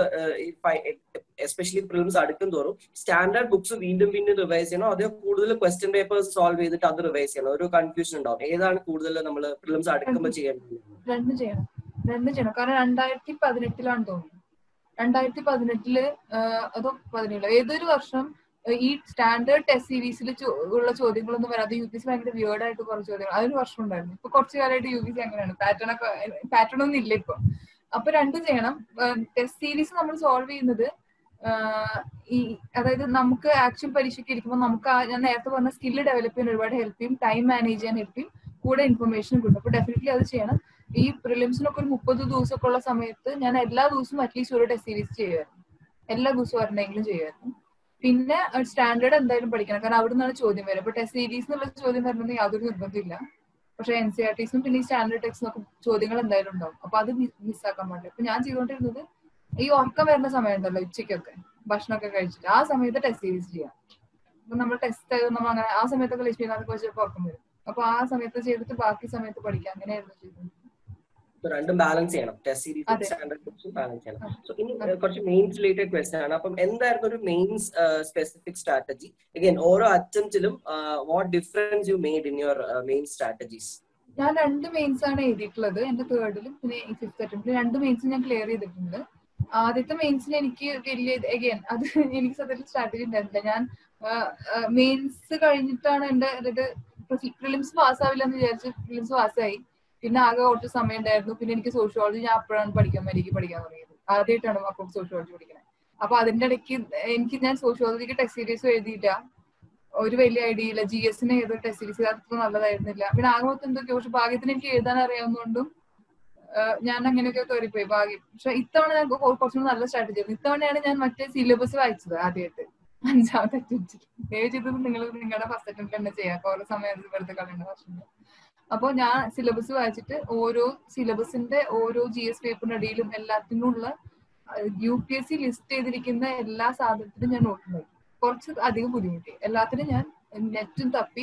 എസ്പെഷ്യലി പ്രിലിംസ് അടുക്കും തോറും സ്റ്റാൻഡേർഡ് ബുക്സ് വീണ്ടും വീണ്ടും റിവൈസ് ചെയ്യണോ അതോ കൂടുതൽ ക്വസ്റ്റ്യൻ പേപ്പേഴ്സ് സോൾവ് ചെയ്തിട്ട് അത് റിവൈസ് ചെയ്യണം ഒരു കൺഫ്യൂഷൻ ഉണ്ടാവും ഏതാണ് കൂടുതൽ നമ്മൾ പ്രിലിംസ് അടുക്കുമ്പോൾ ചെയ്യേണ്ടത് രണ്ടും ചെയ്യണം രണ്ടും ചെയ്യണം കാരണം രണ്ടായിരത്തി പതിനെട്ടിലാണ് തോന്നുന്നു രണ്ടായിരത്തി പതിനെട്ടില് അതോ പതിനേഴോ ഏതൊരു വർഷം ഈ സ്റ്റാൻഡേർഡ് ടെസ്റ്റ് സീരീസിൽ ഉള്ള ചോദ്യങ്ങളൊന്നും വരാതെ യു പി സി ഭയങ്കര വിയേർഡ് ആയിട്ട് കുറച്ച് ചോദ്യങ്ങൾ അതൊരു വർഷം ഉണ്ടായിരുന്നു ഇപ്പൊ കുറച്ചു കാലമായിട്ട് യു പി സി അങ്ങനെയാണ് പാറ്റേൺ ഒക്കെ പാറ്റേൺ ഒന്നും ഇല്ല ഇപ്പൊ അപ്പൊ രണ്ടും ചെയ്യണം ടെസ്റ്റ് സീരീസ് നമ്മൾ സോൾവ് ചെയ്യുന്നത് ഈ അതായത് നമുക്ക് ആക്ച്വൽ പരീക്ഷയ്ക്ക് ഇരിക്കുമ്പോൾ നമുക്ക് ഞാൻ നേരത്തെ പറഞ്ഞ സ്കില്ല് ഡെവലപ്പ് ചെയ്യാൻ ഒരുപാട് ഹെൽപ്പ് ചെയ്യും ടൈം മാനേജ് ചെയ്യാൻ ഹെൽപ്പ് ചെയ്യും കൂടെ ഇൻഫർമേഷൻ കിട്ടും അപ്പൊ ഡെഫിനറ്റ്ലി അത് ചെയ്യണം ഈ പ്രിലിംസിനൊക്കെ ഒരു മുപ്പത് ദിവസമൊക്കെ ഉള്ള സമയത്ത് ഞാൻ എല്ലാ ദിവസവും അറ്റ്ലീസ്റ്റ് ഒരു ടെസ്റ്റ് സീരീസ് ചെയ്യുമായിരുന്നു എല്ലാ ദിവസവും ഒരെണ്ണെങ്കിലും ചെയ്യുമായിരുന്നു പിന്നെ സ്റ്റാൻഡേർഡ് എന്തായാലും പഠിക്കണം കാരണം അവിടെ നിന്നാണ് ചോദ്യം വരും അപ്പൊ ടെസ്റ്റ് സീരീസ് എന്നുള്ള ചോദ്യം വരണമെന്ന് യാതൊരു നിർബന്ധമില്ല പക്ഷെ എൻ സി ആർ ടിസും പിന്നെ ഈ സ്റ്റാൻഡേർഡ് ടെക്സ്റ്റിനൊക്കെ ചോദ്യങ്ങൾ എന്തായാലും ഉണ്ടാവും അപ്പൊ അത് മിസ്സാക്കാൻ പാടില്ല അപ്പൊ ഞാൻ ചെയ്തുകൊണ്ടിരുന്നത് ഈ ഉറക്കം വരുന്ന സമയം ഉണ്ടല്ലോ ഉച്ചയ്ക്കൊക്കെ ഭക്ഷണമൊക്കെ കഴിച്ചിട്ട് ആ സമയത്ത് ടെസ്റ്റ് സീരീസ് ചെയ്യാം അപ്പൊ നമ്മൾ ടെസ്റ്റ് നമ്മൾ അങ്ങനെ ആ സമയത്തൊക്കെ ലക്ഷ്മികാന്തൊക്കെ വെച്ചപ്പോൾ ഉറക്കം വരും അപ്പൊ ആ സമയത്ത് ചെയ്തിട്ട് ബാക്കി സമയത്ത് പഠിക്കാം അങ്ങനെയായിരുന്നു ചെയ്തത് രണ്ടും ബാലൻസ് ചെയ്യണം ടെസ്റ്റ് സീരീസ് സ്റ്റാൻഡേർഡ് ബുക്സും ബാലൻസ് ചെയ്യണം സോ ഇനി കുറച്ച് മെയിൻസ് റിലേറ്റഡ് ക്വസ്റ്റൻ ആണ് അപ്പം എന്തായിരുന്നു ഒരു മെയിൻസ് സ്പെസിഫിക് സ്ട്രാറ്റജി അഗൈൻ ഓരോ അറ്റംപ്റ്റിലും what difference you made in your main strategies ഞാൻ രണ്ട് മെയിൻസ് ആണ് എഴുതിയിട്ടുള്ളത് എന്റെ തേർഡിലും പിന്നെ ഫിഫ്ത് അറ്റംപ്റ്റിലും രണ്ട് മെയിൻസ് ഞാൻ ക്ലിയർ ചെയ്തിട്ടുണ്ട് ആദ്യത്തെ മെയിൻസിൽ എനിക്ക് വലിയ അഗൈൻ അത് എനിക്ക് സത്യത്തിൽ സ്ട്രാറ്റജി ഉണ്ടായിരുന്നില്ല ഞാൻ മെയിൻസ് കഴിഞ്ഞിട്ടാണ് എന്റെ അതായത് പ്രിലിംസ് പാസ്സാവില്ല എന്ന് വിചാരിച്ച് പ്രിലിംസ് പാസ്സായി പിന്നെ ആകെ കുറച്ച് സമയം ഉണ്ടായിരുന്നു പിന്നെ എനിക്ക് സോഷ്യോളജി ഞാൻ അപ്പോഴാണ് പഠിക്കാൻ എനിക്ക് പഠിക്കാൻ തുടങ്ങിയത് ആദ്യമായിട്ടാണ് അപ്പോൾ സോഷ്യോളജി പഠിക്കുന്നത് അപ്പൊ അതിന്റെ ഇടയ്ക്ക് എനിക്ക് ഞാൻ സോഷ്യോളജിക്ക് ടെസ്റ്റ് സീരീസ് എഴുതിയില്ല ഒരു വലിയ ഐഡിയ ഇല്ല ജി എസിന് ഏതൊരു ടെസ്റ്റ് സീരീസ് അത്ര നല്ലതായിരുന്നില്ല പിന്നെ ആകെ മൊത്തം എന്തൊക്കെയോ പക്ഷെ ഭാഗ്യത്തിന് എനിക്ക് എഴുതാൻ അറിയാവുന്നതുകൊണ്ടും ഞാൻ അങ്ങനെയൊക്കെ കയറിപ്പോയി ഭാഗ്യം പക്ഷെ ഇത്തവണ ഞാൻ കുറച്ചുകൂടി നല്ല സ്ട്രാറ്റജി ആയിരുന്നു ഇത്തവണയാണ് ഞാൻ മറ്റേ സിലബസ് വായിച്ചത് ആദ്യമായിട്ട് അഞ്ചാമത്തെ അറ്റംപ്റ്റ് ദയവ് ചെയ്തത് നിങ്ങൾ നിങ്ങളുടെ ഫസ്റ്റ് അറ്റംപ്റ്റ് തന്നെ ചെയ്യാം കുറെ സമയം വെറുതെ കളയേണ്ട വർഷം അപ്പോൾ ഞാൻ സിലബസ് വായിച്ചിട്ട് ഓരോ സിലബസിന്റെ ഓരോ ജി എസ് പേപ്പറിന്റെ അടിയിലും എല്ലാത്തിനുള്ള U P S C list ചെയ്തിരിക്കുന്ന എല്ലാ സാധനത്തിനും ഞാൻ നോട്ടുണ്ടായി കുറച്ച് അധികം ബുദ്ധിമുട്ടി എല്ലാത്തിനും ഞാൻ നെറ്റും തപ്പി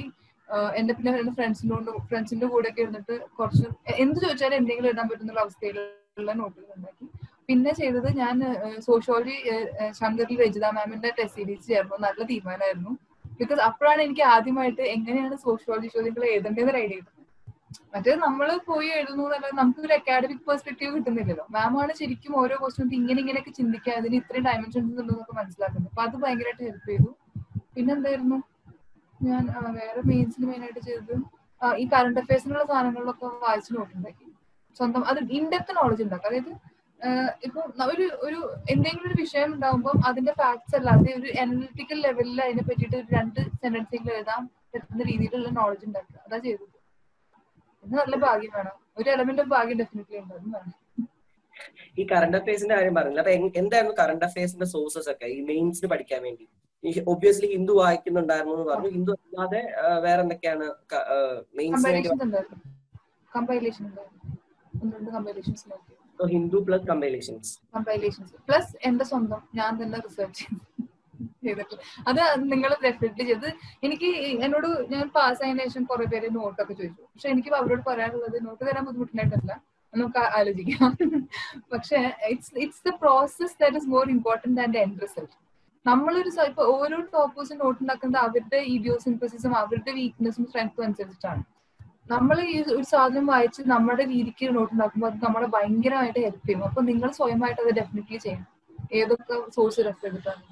എന്റെ പിന്നെ എന്റെ ഫ്രണ്ട്സിനോട് ഫ്രണ്ട്സിന്റെ കൂടെ ഒക്കെ ഇരുന്നിട്ട് കുറച്ച് എന്ത് ചോദിച്ചാലും എന്തെങ്കിലും എഴുതാൻ പറ്റുന്ന അവസ്ഥയിലുള്ള നോട്ടുകൾ ഉണ്ടാക്കി പിന്നെ ചെയ്തത് ഞാൻ സോഷ്യോളജി ശങ്കറിൽ രജിത മാമിന്റെ ടെസ്റ്റ് സീരീസ് ചേർന്നു നല്ല തീരുമാനമായിരുന്നു ബിക്കോസ് അപ്പോഴാണ് എനിക്ക് ആദ്യമായിട്ട് എങ്ങനെയാണ് സോഷ്യോളജി ചോദ്യങ്ങൾ എഴുതേണ്ടത് ഐഡിയ കിട്ടുന്നത് മറ്റേ നമ്മൾ പോയി എഴുതുന്നു എന്നല്ല നമുക്ക് ഒരു അക്കാഡമിക് പെർസ്പെക്റ്റീവ് കിട്ടുന്നില്ലല്ലോ മാമാണ് ശരിക്കും ഓരോ ക്വസ്റ്റ്യൻ ഇങ്ങനെ ഇങ്ങനെയൊക്കെ ചിന്തിക്കുക അതിന് ഇത്രയും ഡയമെൻഷൻസ് ഉണ്ടെന്നൊക്കെ മനസ്സിലാക്കുന്നത് അപ്പൊ അത് ഭയങ്കരമായിട്ട് ഹെൽപ്പ് ചെയ്തു പിന്നെന്തായിരുന്നു ഞാൻ വേറെ മെയിൻസിന് മെയിൻ ആയിട്ട് ചെയ്തത് ഈ കറണ്ട് അഫയേഴ്സിനുള്ള സാധനങ്ങളിലൊക്കെ വായിച്ച് നോട്ടുണ്ടാക്കി സ്വന്തം അത് ഇൻഡെപ്ത് നോളജ് ഉണ്ടാക്കുക അതായത് ഇപ്പൊ ഒരു ഒരു എന്തെങ്കിലും ഒരു വിഷയം ഉണ്ടാകുമ്പോൾ അതിന്റെ ഫാക്ട്സ് അല്ലാതെ ഒരു അനലിറ്റിക്കൽ ലെവലിൽ അതിനെ പറ്റിയിട്ട് ഒരു രണ്ട് സെന്റൻസിൽ എഴുതാൻ പറ്റുന്ന രീതിയിലുള്ള നോളജ് ഉണ്ടാക്കുക അതാ ചെയ്തത് ഇത് നല്ല ഭാഗ്യം വേണം ഒരു എലമെന്റ് ഓഫ് ഭാഗ്യം ഡെഫിനറ്റ്ലി ഉണ്ട് അതും വേണം ഈ കറണ്ട് അഫയേഴ്സിന്റെ കാര്യം പറഞ്ഞില്ല അപ്പൊ എന്തായിരുന്നു കറണ്ട് അഫയേഴ്സിന്റെ സോഴ്സസ് ഒക്കെ ഈ മെയിൻസിന് പഠിക്കാൻ വേണ്ടി ഒബ്വിയസ്ലി ഹിന്ദു വായിക്കുന്നുണ്ടായിരുന്നു എന്ന് പറഞ്ഞു ഹിന്ദു അല്ലാതെ വേറെ എന്തൊക്കെയാണ് മെയിൻസിന് കമ്പൈലേഷൻ ഉണ്ടായിരുന്നു കമ്പൈലേഷൻസ് നോക്കി Hindu plus compilations compilations plus എന്റെ സ്വന്തം ഞാൻ തന്നെ റിസർച്ച് ചെയ്തിട്ട് അത് നിങ്ങൾ ഡെഫിനറ്റ്ലി ചെയ്ത് എനിക്ക് എന്നോട് ഞാൻ പാസ് ആയതിനു ശേഷം കുറെ പേര് നോട്ടൊക്കെ ചോദിച്ചു പക്ഷെ എനിക്ക് അവരോട് പറയാനുള്ളത് നോട്ട് തരാൻ ബുദ്ധിമുട്ടുണ്ടായിട്ടല്ല നമുക്ക് ആലോചിക്കാം പക്ഷെ it's it's the process that is more important than the end result നമ്മളൊരു ഇപ്പൊ ഓരോ ടോപ്പേഴ്സും നോട്ട് ഉണ്ടാക്കുന്നത് അവരുടെ ഇഡിയോസിൻപസിസും അവരുടെ വീക്ക്നെസ്സും സ്ട്രെങ്ത്തും അനുസരിച്ചിട്ടാണ് നമ്മൾ ഈ ഒരു സാധനം വായിച്ച് നമ്മുടെ രീതിക്ക് നോട്ട് ഉണ്ടാക്കുമ്പോൾ അത് നമ്മളെ ഭയങ്കരമായിട്ട് ഹെൽപ്പ് ചെയ്യും അപ്പൊ നിങ്ങൾ സ്വയമായിട്ട് അത് ഡെഫിനറ്റ്ലി ചെയ്യണം ഏതൊക്കെ സോഴ്സ് റെഫർ ചെയ്തിട്ടാണ്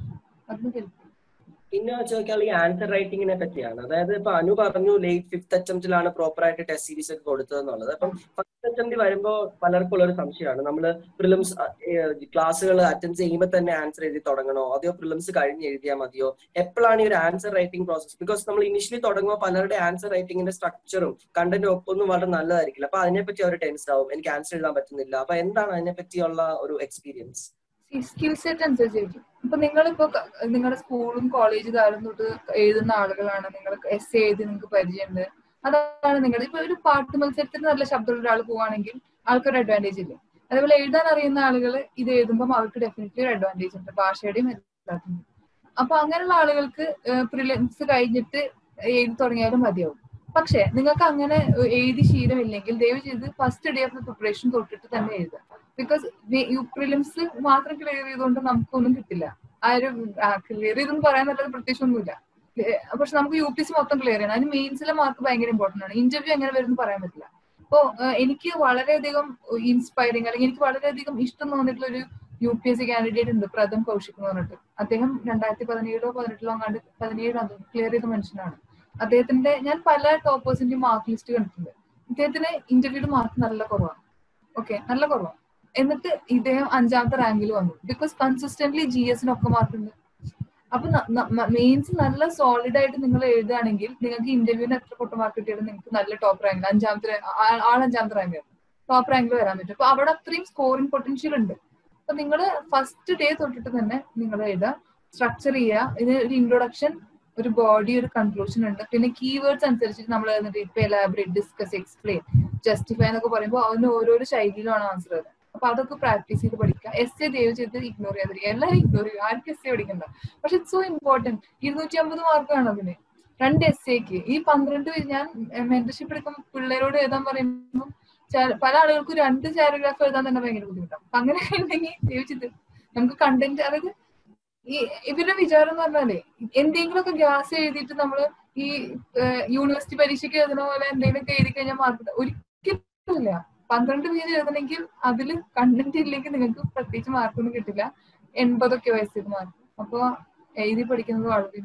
അതിന് ഹെൽപ്പ് പിന്നെ ചോദിക്കാൻ ഈ ആൻസർ റൈറ്റിങ്ങിനെ പറ്റിയാണ് അതായത് ഇപ്പൊ അനു പറഞ്ഞു ലേറ്റ് ഫിഫ്ത് അറ്റംപ്റ്റിലാണ് പ്രോപ്പർ ആയിട്ട് ടെസ്റ്റ് സീരീസ് ഒക്കെ കൊടുത്തതെന്നുള്ളത് അപ്പം ഫസ്റ്റ് അറ്റംപ്റ്റ് വരുമ്പോൾ പലർക്കും ഉള്ള ഒരു സംശയമാണ് നമ്മൾ പ്രിലിംസ് ക്ലാസ്സുകൾ അറ്റൻഡ് ചെയ്യുമ്പോൾ തന്നെ ആൻസർ എഴുതി തുടങ്ങണോ അതെയോ പ്രിലിംസ് കഴിഞ്ഞ് എഴുതിയാൽ മതിയോ എപ്പോഴാണ് ഈ ഒരു ആൻസർ റൈറ്റിംഗ് പ്രോസസ് ബിക്കോസ് നമ്മൾ ഇനിഷ്യലി തുടങ്ങുമ്പോൾ പലരുടെ ആൻസർ റൈറ്റിംഗിന്റെ സ്ട്രക്ചറും കണ്ടന്റും ഒന്നും വളരെ നല്ലതായിരിക്കില്ല അപ്പൊ അതിനെപ്പറ്റി അവർ ടെൻസ്ഡ് ആവും എനിക്ക് ആൻസർ എഴുതാൻ പറ്റുന്നില്ല അപ്പൊ എന്താണ് അതിനെ പറ്റിയുള്ള ഒരു എക്സ്പീരിയൻസ് സ്കിൽ സെറ്റ് അനുസരിച്ചിരിക്കും ഇപ്പൊ നിങ്ങളിപ്പോ നിങ്ങളുടെ സ്കൂളും കോളേജ് കാലം തൊട്ട് എഴുതുന്ന ആളുകളാണ് നിങ്ങൾ എസ് എ എഴുതി നിങ്ങൾക്ക് പരിചയമുണ്ട് അതാണ് നിങ്ങളുടെ ഇപ്പൊ ഒരു പാട്ട് മത്സരത്തിന് നല്ല ശബ്ദമുള്ള ഒരാൾ പോവാണെങ്കിൽ ആൾക്കൊരു അഡ്വാൻറ്റേജ് ഇല്ല അതേപോലെ എഴുതാൻ അറിയുന്ന ആളുകൾ ഇത് എഴുതുമ്പോൾ അവർക്ക് ഡെഫിനറ്റ്ലി ഒരു അഡ്വാൻറ്റേജ് ഉണ്ട് ഭാഷയുടെയും എല്ലാത്തിനും അപ്പൊ അങ്ങനെയുള്ള ആളുകൾക്ക് പ്രിലിംസ് കഴിഞ്ഞിട്ട് എഴുതി തുടങ്ങിയാലും മതിയാവും പക്ഷെ നിങ്ങൾക്ക് അങ്ങനെ എഴുതി ശീലമില്ലെങ്കിൽ ദയവ് ചെയ്ത് first day of the preparation തൊട്ടിട്ട് തന്നെ എഴുതുക ബിക്കോസ് പ്രിലിംസ് മാത്രം ക്ലിയർ ചെയ്തുകൊണ്ട് നമുക്കൊന്നും കിട്ടില്ല ആ ഒരു ക്ലിയർ ചെയ്തെന്ന് പറയാൻ നല്ലത് പ്രത്യേകിച്ച് ഒന്നുമില്ല പക്ഷെ നമുക്ക് യു പി സി മൊത്തം ക്ലിയർ ചെയ്യണം അതിന് മെയിൻസിലെ മാർക്ക് ഭയങ്കര ഇമ്പോർട്ടന്റ് ആണ് ഇന്റർവ്യൂ എങ്ങനെ വരും പറയാൻ പറ്റില്ല അപ്പോ എനിക്ക് വളരെയധികം ഇൻസ്പയറിങ് അല്ലെങ്കിൽ എനിക്ക് വളരെയധികം ഇഷ്ടം തോന്നിയിട്ടുള്ള ഒരു U P S C candidate ഉണ്ട് പ്രഥം കൗശിക് എന്ന് പറഞ്ഞിട്ട് അദ്ദേഹം രണ്ടായിരത്തി പതിനേഴോ പതിനെട്ടിലോ അങ്ങാണ്ട് പതിനേഴോ ക്ലിയർ ചെയ്ത മനുഷ്യനാണ് അദ്ദേഹത്തിന്റെ ഞാൻ പല ടോപ്പേഴ്സിന്റെയും മാർക്ക് ലിസ്റ്റ് കണ്ടിട്ടുണ്ട് ഇദ്ദേഹത്തിന് ഇന്റർവ്യൂയുടെ മാർക്ക് നല്ല കുറവാണ് ഓക്കെ നല്ല കുറവാണ് എന്നിട്ട് ഇദ്ദേഹം അഞ്ചാമത്തെ റാങ്കിൽ വന്നു ബിക്കോസ് കൺസിസ്റ്റന്റ്ലി ജി എസിനൊക്കെ മാർക്ക് ഉണ്ട് അപ്പൊ മെയിൻസ് നല്ല സോളിഡ് ആയിട്ട് നിങ്ങൾ എഴുതുകയാണെങ്കിൽ നിങ്ങൾക്ക് ഇന്റർവ്യൂവിന് എത്ര പൊട്ട മാർക്ക് കിട്ടിയാലും നിങ്ങൾക്ക് നല്ല ടോപ്പ് റാങ്കിൽ അഞ്ചാമത്തെ ആൾ അഞ്ചാമത്തെ റാങ്ക് ടോപ്പ് റാങ്കിൽ വരാൻ പറ്റും അപ്പൊ അവിടെ അത്രയും സ്കോറിംഗ് പൊട്ടൻഷ്യൽ ഉണ്ട് അപ്പൊ നിങ്ങൾ ഫസ്റ്റ് ഡേ തൊട്ടിട്ട് തന്നെ നിങ്ങൾ എഴുതുക സ്ട്രക്ചർ ചെയ്യുക ഇതിന് ഒരു ഇൻട്രൊഡക്ഷൻ ഒരു ബോഡി ഒരു കൺക്ലൂഷൻ ഉണ്ട് പിന്നെ കീവേഡ്സ് അനുസരിച്ചിട്ട് നമ്മൾ ഇപ്പൊ എലാബറേറ്റ് ഡിസ്കസ് എക്സ്പ്ലെയിൻ ജസ്റ്റിഫൈ എന്നൊക്കെ പറയുമ്പോൾ അതിന് ഓരോരോ ശൈലിയിലാണ് ആൻസർ വരുന്നത് അപ്പൊ അതൊക്കെ പ്രാക്ടീസ് ചെയ്ത് പഠിക്കുക എസ് എ ദയവ് ചെയ്ത് ഇഗ്നോർ ചെയ്യാതിരിക്കുക എല്ലാവരും ഇഗ്നോർ ചെയ്യുക ആർക്കും എസ് എ പഠിക്കണ്ട പക്ഷെ ഇറ്റ്സ് സോ ഇമ്പോർട്ടന്റ് ഇരുന്നൂറ്റി അമ്പത് മാർക്കാണ് അതിന് രണ്ട് എസ് എക്ക് ഈ പന്ത്രണ്ട് ഞാൻ മെന്റർഷിപ്പ് എടുക്കുമ്പോൾ പിള്ളേരോട് എഴുതാൻ പറയുമ്പോൾ പല ആളുകൾക്കും രണ്ട് പാരഗ്രാഫ് എഴുതാൻ തന്നെ ഭയങ്കര ബുദ്ധിമുട്ടാണ് അപ്പൊ അങ്ങനെ ഉണ്ടെങ്കിൽ ദയവിച്ചിട്ട് നമുക്ക് കണ്ടന്റ് അതായത് ഈ ഇവരുടെ വിചാരം എന്ന് പറഞ്ഞാലേ എന്തെങ്കിലുമൊക്കെ ഗ്യാസ് എഴുതിയിട്ട് നമ്മള് ഈ യൂണിവേഴ്സിറ്റി പരീക്ഷയ്ക്ക് എഴുതുന്ന പോലെ എന്തെങ്കിലുമൊക്കെ എഴുതി കഴിഞ്ഞാൽ മാർക്ക് ഒരിക്കലും ഇല്ല പന്ത്രണ്ട് പേജ് എഴുതണമെങ്കിൽ അതിൽ കണ്ടന്റ് ഇല്ലെങ്കിൽ നിങ്ങൾക്ക് പ്രത്യേകിച്ച് മാർക്കൊന്നും കിട്ടില്ല എൺപതൊക്കെ വയസ്സിൽ മാർക്ക് അപ്പൊ എഴുതി പഠിക്കുന്നത് വളരെ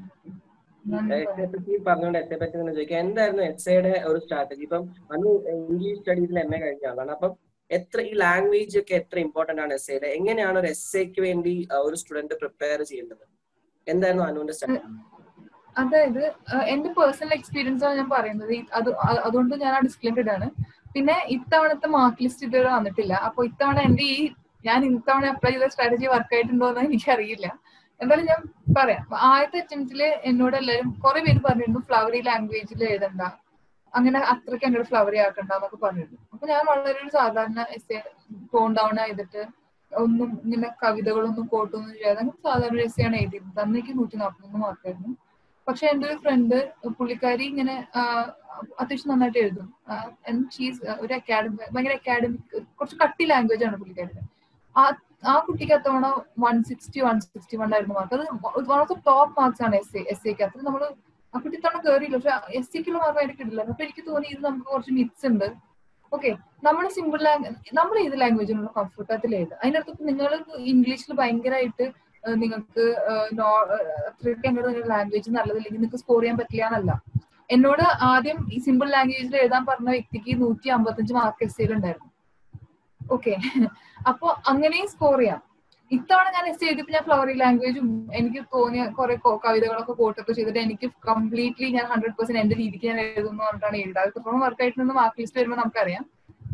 പറഞ്ഞുകൊണ്ട് എസ് എ പറ്റി ചോദിക്കാം എന്തായിരുന്നു എസ് എയുടെ ഒരു സ്ട്രാറ്റജി ഇപ്പം അന്ന് ഇംഗ്ലീഷ് സ്റ്റഡീസിൽ എം എ കഴിഞ്ഞ ആളാണ് അപ്പം എത്ര ഈ ലാംഗ്വേജ് ഒക്കെ എത്ര ഇമ്പോർട്ടന്റ് ആണ് എസ് എയുടെ എങ്ങനെയാണ് ഒരു എസ് എക്ക് വേണ്ടി ഒരു സ്റ്റുഡന്റ് പ്രിപ്പയർ ചെയ്യേണ്ടത് എന്തായിരുന്നു അനുവിന്റെ സ്ട്രാറ്റജി അതായത് എന്റെ പേഴ്സണൽ എക്സ്പീരിയൻസ് ആണ് ഞാൻ പറയുന്നത് അത് അതുകൊണ്ട് ഞാൻ ആ ഡിസ്ക്ലെയിം ഇടാണ് പിന്നെ ഇത്തവണത്തെ മാർക്ക് ലിസ്റ്റ് ഇതുവരെ വന്നിട്ടില്ല അപ്പൊ ഇത്തവണ എന്റെ ഈ ഞാൻ ഇത്തവണ അപ്ലൈ ചെയ്ത സ്ട്രാറ്റജി വർക്ക് ആയിട്ടുണ്ടോ എന്ന് എനിക്കറിയില്ല എന്തായാലും ഞാൻ പറയാം ആദ്യത്തെ അറ്റംപ്റ്റില് എന്നോട് എല്ലാവരും കുറെ പേര് പറഞ്ഞിരുന്നു ഫ്ലവറി ലാംഗ്വേജിൽ എഴുതണ്ട അങ്ങനെ അത്രയ്ക്ക് എന്നോട് ഫ്ലവറി ആക്കണ്ട എന്നൊക്കെ പറഞ്ഞിരുന്നു അപ്പൊ ഞാൻ വളരെ ഒരു സാധാരണ എസ് ടോൺ ഡൗൺ ചെയ്തിട്ട് ഒന്നും ഇങ്ങനെ കവിതകളൊന്നും കോട്ടൊന്നും ചെയ്യാതെ അങ്ങനെ സാധാരണ എസ് ആണ് എഴുതിയിരുന്നത് അന്നേക്ക് നൂറ്റി നാൽപ്പത്തൊന്ന് മാർക്കായിരുന്നു പക്ഷെ എന്റെ ഒരു ഫ്രണ്ട് പുള്ളിക്കാരി ഇങ്ങനെ ആ, അത്യാവശ്യം നന്നായിട്ട് എഴുതും ഷീസ് ഒരു അക്കാഡമി ഭയങ്കര അക്കാഡമിക് കുറച്ച് കട്ടി ലാംഗ്വേജ് ആണ് പുള്ളിക്കാരുടെ ആ ആ കുട്ടിക്ക് അത്തവണ one sixty one sixty one ആയിരുന്നു മാർക്ക് അത് one of the top marks ആണ് എസ് എ എസ് എക്ക് അത്ര നമ്മള് ആ കുട്ടി തവണ കയറിയില്ല പക്ഷെ എസ് സിക്കുള്ള മാർക്ക് ആയിട്ട് കിട്ടില്ല അപ്പൊ എനിക്ക് തോന്നി ഇത് നമുക്ക് കുറച്ച് മിക്സ് ഉണ്ട് ഓക്കെ നമ്മുടെ സിമ്പിൾ ലാംഗ്വേജ് നമ്മൾ ഏത് ലാംഗ്വേജിനുള്ള കംഫർട്ട് അതിൽ ഏത് അതിനകത്ത് നിങ്ങൾ ഇംഗ്ലീഷിൽ ഭയങ്കരമായിട്ട് ഏഹ് നിങ്ങൾക്ക് ഏഹ് നോ- ഏഹ് അത്രയ്ക്ക് എന്നോട് ലാംഗ്വേജ് നല്ലതില്ലെങ്കിൽ നിങ്ങൾക്ക് സ്കോർ ചെയ്യാൻ പറ്റില്ല എന്നല്ല എന്നോട് ആദ്യം ഈ സിമ്പിൾ ലാംഗ്വേജിൽ എഴുതാൻ പറഞ്ഞ വ്യക്തിക്ക് നൂറ്റി അമ്പത്തഞ്ച് മാർക്ക് എസ് സിയിൽ ഉണ്ടായിരുന്നു ഓക്കെ അപ്പൊ അങ്ങനെയും സ്കോർ ചെയ്യാം ഇത്തവണ ഞാൻ എസ് എഴുതിയപ്പോ ഞാൻ ഫ്ലവറി ലാംഗ്വേജും എനിക്ക് തോന്നിയ കുറെ കവിതകളൊക്കെ കോട്ടൊക്കെ ചെയ്തിട്ട് എനിക്ക് കംപ്ലീറ്റ്ലി ഞാൻ ഹൺഡ്രഡ് പെർസെന്റ് എന്റെ രീതിക്ക് ഞാൻ എഴുതുന്നു പറഞ്ഞിട്ടാണ് എഴുതുക അത് എത്രത്തോളം വർക്ക് ആയിട്ട് നിന്ന് മാർക്ക് ലിസ്റ്റ് വരുമ്പോൾ നമുക്കറിയാം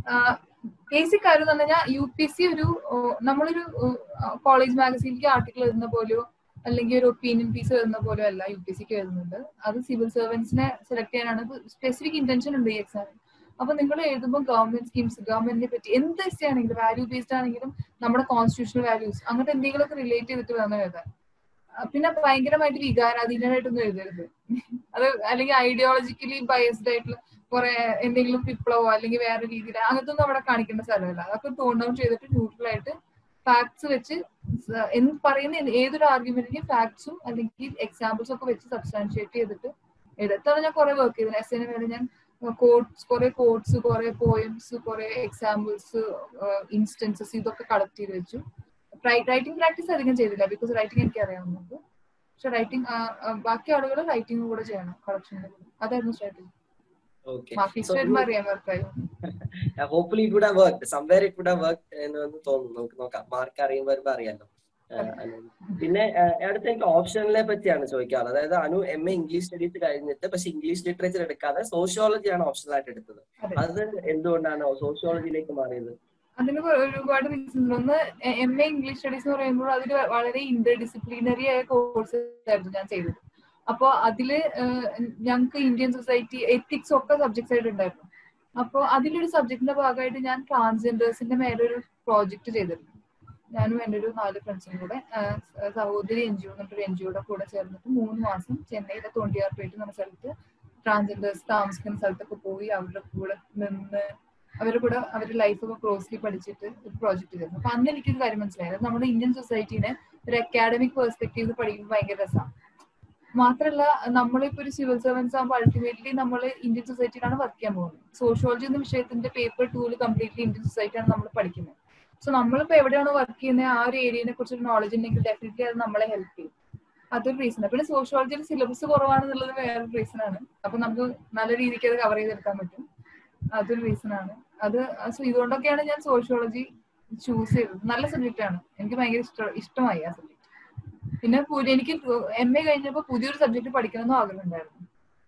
ബേസിക് കാര്യം എന്ന് പറഞ്ഞാൽ യു പി എസ് സി ഒരു ഓ, നമ്മളൊരു കോളേജ് മാഗസീനിലേക്ക് ആർട്ടിക്കിൾ എഴുതുന്ന പോലെയോ അല്ലെങ്കിൽ ഒരു ഒപ്പീനിയൻ പീസ് എഴുതുന്ന പോലെയോ അല്ല യു പി എസ് സിക്ക് എഴുതുന്നത് അത് സിവിൽ സർവൻസിനെ സെലക്ട് ചെയ്യാനാണ് സ്പെസിഫിക് ഇന്റൻഷൻ ഉണ്ട് ഈ എക്സാമിന് അപ്പൊ നിങ്ങൾ എഴുതുമ്പോൾ ഗവൺമെന്റ് സ്കീംസ് ഗവൺമെന്റിനെ പറ്റി എന്ത് എസ് ആണെങ്കിലും വാല്യൂ ബേസ്ഡ് ആണെങ്കിലും നമ്മുടെ കോൺസ്റ്റിറ്റ്യൂഷണൽ വാല്യൂസ് അങ്ങനത്തെ എന്തെങ്കിലുമൊക്കെ റിലേറ്റ് ചെയ്തിട്ട് വേണം എഴുതാൻ ആ, പിന്നെ ഭയങ്കരമായിട്ട് വികാരാധീനമായിട്ടൊന്നും എഴുതരുത് അത് അല്ലെങ്കിൽ ഐഡിയോളജിക്കലി ബയസ്ഡ് ആയിട്ടുള്ള കുറെ എന്തെങ്കിലും വിപ്ലവോ അല്ലെങ്കിൽ വേറെ രീതിയിൽ അങ്ങനത്തെ ഒന്നും അവിടെ കാണിക്കേണ്ട സ്ഥലമല്ല അതൊക്കെ ടോൺ ഡൗൺ ചെയ്തിട്ട് ന്യൂട്രൽ ആയിട്ട് ഫാക്ട്സ് വെച്ച് സ- എന്ത് പറയുന്ന എന്ത് ഏതൊരു ആർഗ്യുമെന്റിനും ഫാക്ട്സും അല്ലെങ്കിൽ എക്സാമ്പിൾസ് ഒക്കെ വെച്ച് സബ്സ്റ്റാൻഷിയേറ്റ് ചെയ്തിട്ട് എഴുതത്താണ് ഞാൻ കുറെ വർക്ക് ചെയ്തത് എസ് എന് വേണ്ടി ഞാൻ കോട്ട്സ് കുറെ കോട്ട്സ് കുറെ പോയംസ് കുറെ എക്സാമ്പിൾസ് ഇൻസ്റ്റൻസസ് ഇതൊക്കെ കളക്ട് ചെയ്ത് വെച്ചു റൈറ്റിംഗ് പ്രാക്ടീസ് അധികം ചെയ്തില്ല ബിക്കോസ് റൈറ്റിംഗ് എനിക്ക് അറിയാവുന്നത് പക്ഷെ റൈറ്റിംഗ് ബാക്കി ആളുകൾ റൈറ്റിംഗ് കൂടെ ചെയ്യണം കളക്ഷൻ അതായിരുന്നു സ്ട്രാറ്റജി ഓക്കെ മാർക്ക് ലിസ്റ്റ് വരുമ്പോ അറിയാൻ വർക്കായി hopefully it would have work somewhere it would have work എന്ന് തോന്നുന്നു നമുക്ക് നോക്കാം മാർക്ക് അറിയുമ്പോൾ വരുമ്പോ അറിയാലോ ആ, അനു. പിന്നെ ആ, അടുത്ത എനിക്ക് ഓപ്ഷനിലെ പറ്റിയാണ് ചോദിക്കാറുള്ളത് അതായത് Anu M A English studies കഴിഞ്ഞിട്ട് പക്ഷെ ഇംഗ്ലീഷ് ലിറ്ററേച്ചർ എടുക്കാതെ സോഷ്യോളജിയാണ് ഓപ്ഷണൽ ആയിട്ട് എടുത്തത് അതെ. അത് എന്തുകൊണ്ടാണ് സോഷ്യോളജിയിലേക്ക് മാറിയത് അതിന് കൊ- ഒരുപാട് റീസൺസ് ഒന്ന് എം എ ഇംഗ്ലീഷ് സ്റ്റഡീസ് എന്ന് പറയുമ്പോൾ അതിൽ വളരെ ഇന്റർ ഡിസിപ്ലിനറി ആയ കോഴ്സ് ആയിരുന്നു ഞാൻ ചെയ്തത് അപ്പൊ അതില് ഞങ്ങൾക്ക് ഇന്ത്യൻ സൊസൈറ്റി എത്തിക്സ് ഒക്കെ സബ്ജക്ട്സ് ആയിട്ട് ഉണ്ടായിരുന്നു അപ്പൊ അതിലൊരു സബ്ജക്റ്റിന്റെ ഭാഗമായിട്ട് ഞാൻ ട്രാൻസ്ജെൻഡേഴ്സിന്റെ മേലെ ഒരു പ്രോജക്റ്റ് ചെയ്തിരുന്നു ഞാനും എൻ്റെ ഒരു നാല് ഫ്രണ്ട്സും കൂടെ ആ, സഹോദരി എൻ ജി ഒ എന്നിട്ടൊരു എൻ ജി ഒയുടെ കൂടെ ചേർന്നിട്ട് മൂന്ന് മാസം ചെന്നൈയിലെ തൊണ്ടിയാർപേട്ട് എന്ന സ്ഥലത്ത് ട്രാൻസ്ജെൻഡേഴ്സ് താമസിക്കുന്ന സ്ഥലത്തൊക്കെ പോയി അവരുടെ കൂടെ നിന്ന് അവരുടെ കൂടെ അവരുടെ ലൈഫൊക്കെ ക്ലോസ്ലി പഠിച്ചിട്ട് ഒരു പ്രോജക്റ്റ് ചെയ്തിരുന്നു അപ്പൊ അന്ന് എനിക്കൊരു കാര്യം മനസ്സിലായത് നമ്മുടെ ഇന്ത്യൻ സൊസൈറ്റീനെ ഒരു അക്കാഡമിക് പെർസ്പെക്റ്റീവ് പഠിക്കുമ്പോൾ ഭയങ്കര രസമാണ് മാത്രല്ല നമ്മളിപ്പോ ഒരു സിവിൽ സർവൻസ് ആകുമ്പോൾ അൾട്ടിമേറ്റ്ലി നമ്മൾ ഇന്ത്യൻ സൊസൈറ്റിയിലാണ് വർക്ക് ചെയ്യാൻ പോകുന്നത് സോഷ്യോളജി എന്ന വിഷയത്തിന്റെ പേപ്പർ ടൂല് കംപ്ലീറ്റ്ലി ഇന്ത്യൻ സൊസൈറ്റിയാണ് നമ്മൾ പഠിക്കുന്നത് സോ നമ്മളിപ്പോ എവിടെയാണോ വർക്ക് ചെയ്യുന്നത് ആ ഒരു ഏരിയനെ കുറിച്ച് നോളജ് ഉണ്ടെങ്കിൽ ഡെഫിനറ്റ്ലി അത് നമ്മളെ ഹെൽപ്പ് ചെയ്യും അതൊരു റീസൺ പിന്നെ സോഷ്യോളജിയിൽ സിലബസ് കുറവാണെന്നുള്ളത് വേറൊരു റീസൺ ആണ് അപ്പൊ നമുക്ക് നല്ല രീതിക്ക് അത് കവർ ചെയ്തെടുക്കാൻ പറ്റും അതൊരു റീസൺ ആണ് അത് സോ ഇതുകൊണ്ടൊക്കെയാണ് ഞാൻ സോഷ്യോളജി ചൂസ് ചെയ്തത് നല്ല സബ്ജക്റ്റ് ആണ് എനിക്ക് ഭയങ്കര ഇഷ്ട ഇഷ്ടമായി ആ സബ്ജക്ട് പിന്നെ പുതിയ- എനിക്ക് എം എ കഴിഞ്ഞപ്പോ പുതിയൊരു സബ്ജക്ട് പഠിക്കണമെന്നും ആഗ്രഹം ഉണ്ടായിരുന്നു